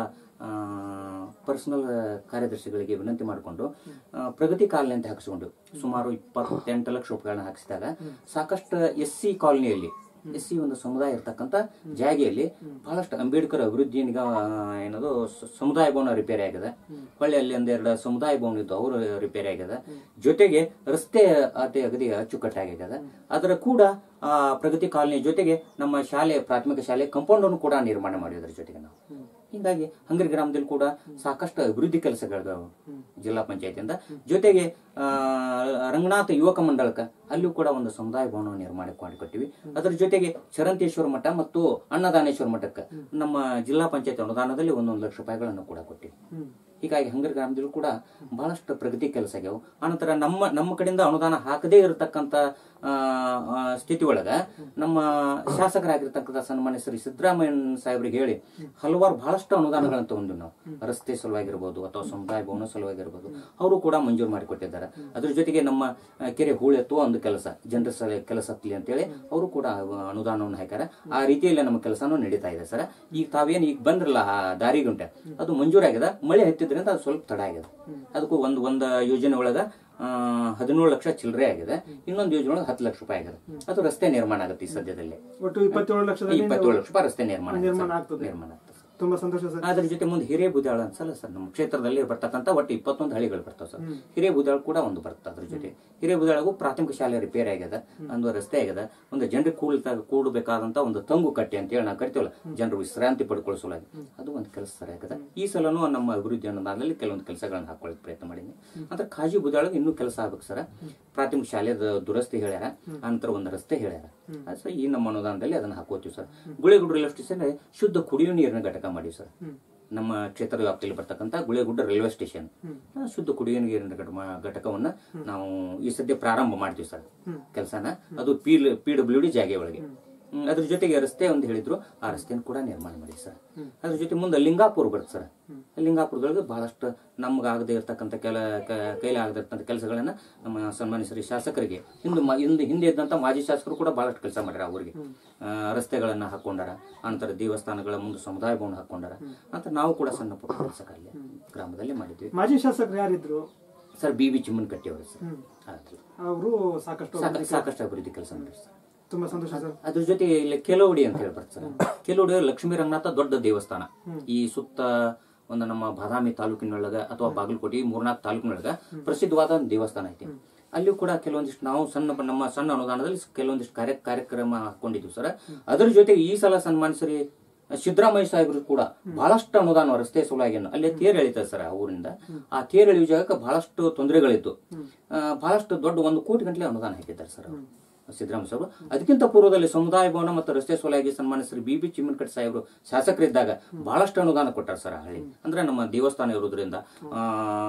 ಪರ್ಸನಲ್ ಕಾರ್ಯದರ್ಶಿಗಳಿಗೆ ವಿನಂತಿ ಮಾಡಿಕೊಂಡು ಪ್ರಗತಿ ಕಾಲನಿ ಅಂತ ಹಾಕಿಸ್ಕೊಂಡು ಸುಮಾರು ಇಪ್ಪತ್ತೆಂಟು ಲಕ್ಷ ರೂಪಾಯಿಗಳನ್ನ ಹಾಕಿಸಿದಾಗ ಸಾಕಷ್ಟು ಎಸ್ ಸಿ ಕಾಲನಿಯಲ್ಲಿ ಎಸ್ ಸಿ ಒಂದು ಸಮುದಾಯ ಇರ್ತಕ್ಕಂಥ ಜಾಗೆಯಲ್ಲಿ ಬಹಳಷ್ಟು ಅಂಬೇಡ್ಕರ್ ಅಭಿವೃದ್ಧಿ ನಿಗಮ ಏನದು ಸ- ಸಮುದಾಯ ಭವನ ರಿಪೇರಿ ಆಗಿದೆ ಹೊಳ್ಳಿ ಅಲ್ಲಿ ಒಂದೆರಡು ಸಮುದಾಯ ಭವನ ಇದ್ದು ಅವರು ರಿಪೇರಿ ಆಗಿದೆ ಜೊತೆಗೆ ರಸ್ತೆ ಅತಿ ಅಗದಿ ಅಚ್ಚುಕಟ್ಟಾಗಿದೆ ಅದರ ಕೂಡ ಆ, ಪ್ರಗತಿ ಕಾಲನಿ ಜೊತೆಗೆ ನಮ್ಮ ಶಾಲೆ ಪ್ರಾಥಮಿಕ ಶಾಲೆ ಕಾಂಪೌಂಡ್ ಅನ್ನು ಕೂಡ ನಿರ್ಮಾಣ ಮಾಡಿದ್ರ ಜೊತೆಗೆ ನಾವು ಹೀಗಾಗಿ ಹಂಗರಿ ಗ್ರಾಮದಲ್ಲಿ ಕೂಡ ಸಾಕಷ್ಟು ಅಭಿವೃದ್ಧಿ ಕೆಲಸಗಳು ಜಿಲ್ಲಾ ಪಂಚಾಯತಿಯಿಂದ ಜೊತೆಗೆ ಆ, ರಂಗನಾಥ ಯುವಕ ಮಂಡಳಕ ಅಲ್ಲಿಯೂ ಕೂಡ ಒಂದು ಸಮುದಾಯ ಭವನ ನಿರ್ಮಾಣ ಮಾಡಿಕೊಟ್ಟಿವಿ ಅದರ ಜೊತೆಗೆ ಚರಂತೇಶ್ವರ ಮಠ ಮತ್ತು ಅನ್ನದಾನೇಶ್ವರ ಮಠಕ್ಕೆ ನಮ್ಮ ಜಿಲ್ಲಾ ಪಂಚಾಯತ್ ಅನುದಾನದಲ್ಲಿ ಒಂದೊಂದು ಲಕ್ಷ ರೂಪಾಯಿಗಳನ್ನು ಕೂಡ ಕೊಟ್ಟಿವಿ ಹೀಗಾಗಿ ಹಂಗರಿ ಗ್ರಾಮದಲ್ಲೂ ಕೂಡ ಬಹಳಷ್ಟು ಪ್ರಗತಿ ಕೆಲಸ ಆಗ್ಯಾವ ಆನಂತರ ನಮ್ಮ ನಮ್ಮ ಕಡೆಯಿಂದ ಅನುದಾನ ಹಾಕದೇ ಇರತಕ್ಕಂತ ಆ, ಆ, ಸ್ಥಿತಿ ಒಳಗ ನಮ್ಮ ಶಾಸಕರಾಗಿರ್ತಕ್ಕಂಥ ಸನ್ಮಾನ್ಯ ಶ್ರೀ ಸಿದ್ದರಾಮಯ್ಯ ಸಾಹೇಬ್ರಿಗೆ ಹೇಳಿ ಹಲವಾರು ಬಹಳಷ್ಟು ಅನುದಾನಗಳನ್ನು ತಗೊಂಡು ನಾವು ರಸ್ತೆ ಸಲುವಾಗಿರ್ಬೋದು ಅಥವಾ ಸಮುದಾಯ ಭವನ ಸಲುವಾಗಿರ್ಬೋದು ಅವರು ಕೂಡ ಮಂಜೂರು ಮಾಡಿಕೊಟ್ಟಿದ್ದಾರೆ ಅದ್ರ ಜೊತೆಗೆ ನಮ್ಮ ಆ, ಕೆರೆ ಹೂಳೆತ್ತುವ ಒಂದು ಕೆಲಸ ಜನರ ಸಲ ಕೆಲಸ ಹತ್ತಲಿ ಅಂತೇಳಿ ಅವರು ಕೂಡ ಅನುದಾನವನ್ನು ಹಾಕ್ಯಾರ ಆ ರೀತಿಯಲ್ಲಿ ನಮ್ಮ ಕೆಲಸನೂ ನಡೀತಾ ಇದೆ ಸರ್ ಈಗ ತಾವೇನು ಈಗ ಬಂದ್ರಲ್ಲ ಆ ದಾರಿಗುಂಟೆ ಅದು ಮಂಜೂರಾಗಿದೆ ಮಳೆ ಹತ್ತಿದ್ರಿಂದ ಅದು ಸ್ವಲ್ಪ ತಡ ಆಗಿದೆ ಅದಕ್ಕೂ ಒಂದು ಒಂದು ಯೋಜನೆ ಒಳಗ ಆ, ಹದಿನೇಳು ಲಕ್ಷ ಚಿಲ್ಲರೆ ಆಗಿದೆ ಇನ್ನೊಂದು ಯೋಜನೆ ಒಳಗೆ ಹತ್ತು ಲಕ್ಷ ರೂಪಾಯಿ ಆಗಿದೆ ಅದು ರಸ್ತೆ ನಿರ್ಮಾಣ ಆಗುತ್ತೆ ಈ ಸದ್ಯದಲ್ಲಿ
ಒಟ್ಟು ಇಪ್ಪತ್ತೇಳು ಲಕ್ಷದಲ್ಲಿ
ಇಪ್ಪತ್ತೇಳು ಲಕ್ಷ ರೂಪಾಯಿ ರಸ್ತೆ ನಿರ್ಮಾಣ ಆಗುತ್ತೆ
ನಿರ್ಮಾಣ
ಸರ್.
ಆಗ್ತದೆ.
ನಿರ್ಮಾಣ ಆಗ್ತದೆ ಸರ್.
ತುಂಬಾ ಸಂತೋಷ ಸರ್
ಅದ್ರ ಜೊತೆ ಮುಂದೆ ಹಿರೇಬುದಾಳ ಅನ್ಸಲ್ಲ ಸರ್ ನಮ್ಮ ಕ್ಷೇತ್ರದಲ್ಲಿ ಬರ್ತಕ್ಕಂಥ ಒಟ್ಟು ಇಪ್ಪತ್ತೊಂದು ಹಳ್ಳಿಗಳು ಬರ್ತಾವ ಸರ್ ಹಿರೇಬುದಾಳ ಕೂಡ ಒಂದು ಬರ್ತದೆ ಅದ್ರ ಜೊತೆ ಹಿರೇಬುದಾಳಗೂ ಪ್ರಾಥಮಿಕ ಶಾಲೆ ರಿಪೇರಿ ಆಗ್ಯದ ಒಂದು ರಸ್ತೆ ಆಗ್ಯದ ಒಂದು ಜನರಿಗೆ ಕೂಡ್ತಾ ಕೂಡಬೇಕಾದಂತ ಒಂದು ತಂಗು ಕಟ್ಟೆ ಅಂತ ಹೇಳಿ ನಾವು ಕರಿತೀವಲ್ಲ ಜನರು ವಿಶ್ರಾಂತಿ ಪಡ್ಕೊಳ್ಳೋ ಸಲುವಾಗಿ ಅದು ಒಂದು ಕೆಲಸ ಸರಿ ಆಗ್ಯದ ಈ ಸಲನೂ ನಮ್ಮ ಅಭಿವೃದ್ಧಿ ಅನ್ನೋದಾದಲ್ಲಿ ಕೆಲವೊಂದು ಕೆಲಸಗಳನ್ನ ಹಾಕೊಳ್ಳೋಕೆ ಪ್ರಯತ್ನ ಮಾಡಿದ್ವಿ ಅಂದ್ರೆ ಕಾಜಿ ಬುದಾಳಿಗೆ ಇನ್ನೂ ಕೆಲಸ ಆಗ್ಬೇಕು ಸರ್ ಪ್ರಾಥಮಿಕ ಶಾಲೆದ ದುರಸ್ತಿ ಹೇಳ್ಯಾರ ನಂತರ ಒಂದು ರಸ್ತೆ ಹೇಳ್ಯಾರ ಅದು ಸರ್ ಈ ನಮ್ಮ ಅನುದಾನದಲ್ಲಿ ಅದನ್ನ ಹಾಕೋತೀವಿ ಸರ್ ಗುಳೆಗುಡ್ ರೈಲ್ವೆ ಸ್ಟೇಷನ್ ಶುದ್ಧ ಕುಡಿಯುವ ನೀರಿನ ಘಟಕ ಮಾಡಿವಿ ಸರ್ ನಮ್ಮ ಕ್ಷೇತ್ರದ ವ್ಯಾಪ್ತಿಯಲ್ಲಿ ಬರ್ತಕ್ಕಂಥ ಗುಳೆಗುಡ್ಡ ರೈಲ್ವೆ ಸ್ಟೇಷನ್ ಆ, ಶುದ್ಧ ಕುಡಿಯುವ ನೀರಿನ ಘಟಕ- ಘಟಕವನ್ನ ನಾವು ಈ ಸದ್ಯ ಪ್ರಾರಂಭ ಮಾಡ್ತೀವಿ ಸರ್ ಕೆಲಸನ ಅದು ಪಿ ಪಿ ಡಬ್ಲ್ಯೂ ಡಿ ಜಾಗೆ ಒಳಗೆ ಹ್ಮ್, ಅದ್ರ ಜೊತೆಗೆ ರಸ್ತೆ ಒಂದು ಹೇಳಿದ್ರು ಆ ರಸ್ತೆಯನ್ನು ಕೂಡ ನಿರ್ಮಾಣ ಮಾಡಿ ಸರ್ ಅದ್ರ ಜೊತೆ ಮುಂದೆ ಲಿಂಗಾಪುರ ಬರುತ್ತೆ ಸರ್ ಲಿಂಗಾಪುರದೊಳಗೆ ಬಹಳಷ್ಟು ನಮ್ಗಾಗದೇ ಇರತಕ್ಕಂಥ ಕೆಲ ಕ- ಕೈಲಿ ಆಗದಿರ್ತಕ್ಕಂಥ ಕೆಲಸಗಳನ್ನ ನಮ್ಮ ಸನ್ಮಾನ್ಯ ಶ್ರೀ ಶಾಸಕರಿಗೆ ಹಿಂದೆ ಮ- ಹಿಂದೆ ಹಿಂದೆ ಇದ್ದಂತ ಮಾಜಿ ಶಾಸಕರು ಕೂಡ ಬಹಳಷ್ಟು ಕೆಲಸ ಮಾಡ್ಯಾರ ಅವ್ರಿಗೆ ಆ, ರಸ್ತೆಗಳನ್ನ ಹಾಕೊಂಡಾರ ನಂತರ ದೇವಸ್ಥಾನಗಳ ಮುಂದೆ ಸಮುದಾಯ ಭವನ ಹಾಕೊಂಡಾರ ಅಂತ ನಾವು ಕೂಡ ಸಣ್ಣ ಪುಟ್ಟ ಕೆಲಸ ಅಲ್ಲಿ ಗ್ರಾಮದಲ್ಲಿ ಮಾಡಿದ್ವಿ
ಮಾಜಿ ಶಾಸಕರು ಯಾರಿದ್ರು
ಸರ್ ಬಿ ವಿ ಚಿಮ್ಮನಕಟ್ಟಿ ಅವರು ಸರ್ ಆದ್ರು.
ಅವರು ಸಾಕಷ್ಟು
ಸಾಕ- ಸಾಕಷ್ಟು ಅಭಿವೃದ್ಧಿ ಕೆಲಸ ಮಾಡಿದ್ರು ಸರ್
ತುಂಬಾ ಸಂತೋಷ ಸರ್
ಅದ್ರ ಜೊತೆ ಇಲ್ಲಿ ಕೆಲವಡಿ ಅಂತ ಹೇಳಿ ಬರ್ತಾರೆ ಕೆಲವಡಿ ಲಕ್ಷ್ಮೀ ರಂಗನಾಥ ದೊಡ್ಡ ದೇವಸ್ಥಾನ ಈ ಸುತ್ತ ಒಂದು ನಮ್ಮ ಬಾದಾಮಿ ತಾಲೂಕಿನೊಳಗ ಅಥವಾ ಬಾಗಲಕೋಟೆ ಈ ಮೂರ್ನಾಲ್ಕು ತಾಲೂಕಿನೊಳಗ ಪ್ರಸಿದ್ಧವಾದ ಒಂದು ದೇವಸ್ಥಾನ ಐತಿ ಅಲ್ಲಿಯೂ ಕೂಡ ಕೆಲವೊಂದಿಷ್ಟು ನಾವು ಸಣ್ಣ ನಮ್ಮ ಸಣ್ಣ ಅನುದಾನದಲ್ಲಿ ಕೆಲವೊಂದಿಷ್ಟು ಕಾರ್ಯ ಕಾರ್ಯಕ್ರಮ ಹಾಕೊಂಡಿದ್ವಿ ಸರ್ ಅದ್ರ ಜೊತೆಗೆ ಈ ಸಲ ಸನ್ಮಾನಿಸರಿ ಸಿದ್ದರಾಮಯ್ಯ ಸಾಹೇಬರು ಕೂಡ ಬಹಳಷ್ಟು ಅನುದಾನ ರಸ್ತೆ ಸಲುವಾಗಿ ಅಲ್ಲಿ ತೇರ್ ಎಳಿತಾರೆ ಸರ್ ಆ ಊರಿಂದ ಆ ತೇರ್ ಎಳೆಯುವ ಜಾಗಕ್ಕೆ ಬಹಳಷ್ಟು ತೊಂದರೆಗಳಿತ್ತು ಆ, ಬಹಳಷ್ಟು ದೊಡ್ಡ ಒಂದು ಕೋಟಿ ಗಂಟಲೆ ಅನುದಾನ ಹಾಕಿದ್ದಾರೆ ಸರ್ ಅವರು ಸಿದ್ದರಾಮಯ್ಯ ಸಾಹೇಬರು ಅದಕ್ಕಿಂತ ಪೂರ್ವದಲ್ಲಿ ಸಮುದಾಯ ಭವನ ಮತ್ತು ರಸ್ತೆ ಸಲುವಾಗಿ ಸನ್ಮಾನ್ಯ ಶ್ರೀ ಬಿ ಬಿ ಚಿಮ್ಮನಕಟ್ಟಿ ಸಾಹೇಬರು ಶಾಸಕರಿದ್ದಾಗ ಬಹಳಷ್ಟು ಅನುದಾನ ಕೊಟ್ಟಾರ ಸರ್ ಆ ಹಳ್ಳಿ ಅಂದ್ರೆ ನಮ್ಮ ದೇವಸ್ಥಾನ ಇರೋದ್ರಿಂದ ಆ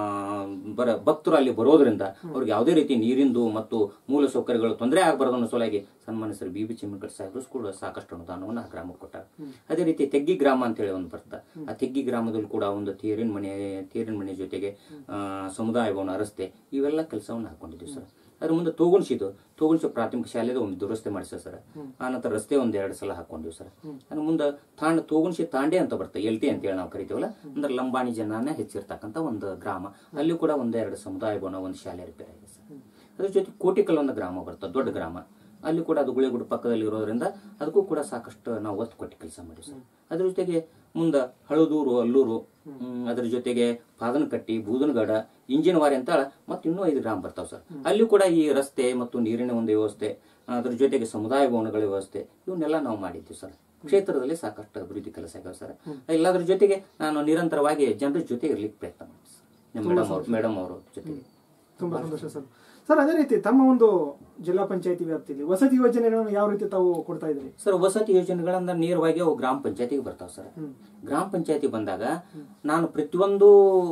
ಬರ ಭಕ್ತರು ಅಲ್ಲಿ ಬರೋದ್ರಿಂದ ಅವ್ರಿಗೆ ಯಾವುದೇ ರೀತಿ ನೀರಿಂದು ಮತ್ತು ಮೂಲ ಸೌಕರ್ಯಗಳು ತೊಂದರೆ ಆಗಬಾರದು ಅನ್ನೋ ಸಲುವಾಗಿ ಸನ್ಮಾನ್ಯ ಶ್ರೀ ಬಿ ಬಿ ಚಿಮ್ಮನಕಟ್ಟಿ ಸಾಹೇಬರು ಕೂಡ ಸಾಕಷ್ಟು ಅನುದಾನವನ್ನು ಆ ಗ್ರಾಮಕ್ಕೆ ಕೊಟ್ಟಾರ ಅದೇ ರೀತಿ ತೆಗ್ಗಿ ಗ್ರಾಮ ಅಂತ ಹೇಳಿ ಒಂದು ಬರ್ತಾ ಆ ತೆಗ್ಗಿ ಗ್ರಾಮದಲ್ಲಿ ಕೂಡ ಒಂದು ತೇರಿನ ಮನೆ ತೇರಿನ ಮನೆ ಜೊತೆಗೆ ಆ, ಸಮುದಾಯ ಭವನ ರಸ್ತೆ ಇವೆಲ್ಲ ಕೆಲಸವನ್ನು ಹಾಕೊಂಡಿದ್ವಿ ಸರ್ ಅದ್ರ ಮುಂದೆ ತೋಗುಣಿಸಿದ್ದು ತೋಗುಣಿಸಿ ಪ್ರಾಥಮಿಕ ಶಾಲೆದು ಒಂದು ದುರಸ್ತಿ ಮಾಡಿಸ ಸರ್ ಆನಂತರ ರಸ್ತೆ ಒಂದ್ ಎರಡು ಸಲ ಹಾಕೊಂಡಿವಿ ಸರ್ ಅದ್ರ ಮುಂದೆ ತಾಂಡ ತೋಗುಣಿಸಿ ತಾಂಡೆ ಅಂತ ಬರ್ತದೆ ಎಲ್ ಟಿ ಅಂತ ಹೇಳಿ ನಾವು ಕರಿತೀವಲ್ಲ ಅಂದ್ರೆ ಲಂಬಾಣಿ ಜನನೇ ಹೆಚ್ಚಿರ್ತಕ್ಕಂಥ ಒಂದು ಗ್ರಾಮ ಅಲ್ಲಿ ಕೂಡ ಒಂದೆರಡು ಸಮುದಾಯ ಭವನ ಒಂದು ಶಾಲೆ ರಿಪೇರ್ ಆಗಿದೆ ಸರ್ ಅದ್ರ ಜೊತೆ ಕೋಟಿಕಲ್ ಒಂದು ಗ್ರಾಮ ಬರ್ತದೆ ದೊಡ್ಡ ಗ್ರಾಮ ಅಲ್ಲಿ ಕೂಡ ಅದು ಗುಳೆಗುಡು ಪಕ್ಕದಲ್ಲಿ ಇರೋದ್ರಿಂದ ಅದಕ್ಕೂ ಕೂಡ ಸಾಕಷ್ಟು ನಾವು ಒತ್ತು ಕೊಟ್ಟು ಕೆಲಸ ಮಾಡಿವಿ ಸರ್ ಅದ್ರ ಜೊತೆಗೆ ಮುಂದೆ ಹಳದೂರು ಅಲ್ಲೂರು ಹ್ಮ್, ಅದ್ರ ಜೊತೆಗೆ ಪಾದನಕಟ್ಟಿ ಬೂದನಗಡ ಇಂಜಿನವಾರಿ ಅಂತ ಮತ್ತೆ ಇನ್ನೂ ಐದು ಗ್ರಾಮ ಬರ್ತಾವ ಸರ್ ಅಲ್ಲಿ ಕೂಡ ಈ ರಸ್ತೆ ಮತ್ತು ನೀರಿನ ಒಂದು ವ್ಯವಸ್ಥೆ ಅದ್ರ ಜೊತೆಗೆ ಸಮುದಾಯ ಭವನಗಳ ವ್ಯವಸ್ಥೆ ಇವನ್ನೆಲ್ಲ ನಾವು ಮಾಡಿದ್ವಿ ಸರ್ ಕ್ಷೇತ್ರದಲ್ಲಿ ಸಾಕಷ್ಟು ಅಭಿವೃದ್ಧಿ ಕೆಲಸ ಆಗ್ಯಾವ ಸರ್ ಎಲ್ಲದ್ರ ಜೊತೆಗೆ ನಾನು ನಿರಂತರವಾಗಿ ಜನರ ಜೊತೆ ಇರ್ಲಿಕ್ಕೆ ಪ್ರಯತ್ನ ಮಾಡ್ತೀನಿ ಸರ್. ನಿಮ್ಮ ಮೇಡಮ್ ಅವ್ರು ಮೇಡಮ್ ಅವರು ಜೊತೆಗೆ
ತುಂಬಾ ಸಂತೋಷ ಸರ್ ಸರ್ ಅದೇ ರೀತಿ ತಮ್ಮ ಒಂದು ಜಿಲ್ಲಾ ಪಂಚಾಯತಿ ವ್ಯಾಪ್ತಿಯಲ್ಲಿ ವಸತಿ ಯೋಜನೆಗಳನ್ನು ಯಾವ ರೀತಿ ತಾವು ಕೊಡ್ತಾ ಇದ್ರಿ
ಸರ್ ವಸತಿ ಯೋಜನೆಗಳನ್ನ ನೇರವಾಗಿ ಅವು ಗ್ರಾಮ ಪಂಚಾಯತಿಗೆ ಬರ್ತಾವ ಸರ್ ಗ್ರಾಮ ಪಂಚಾಯತಿ ಬಂದಾಗ ನಾನು ಪ್ರತಿಯೊಂದು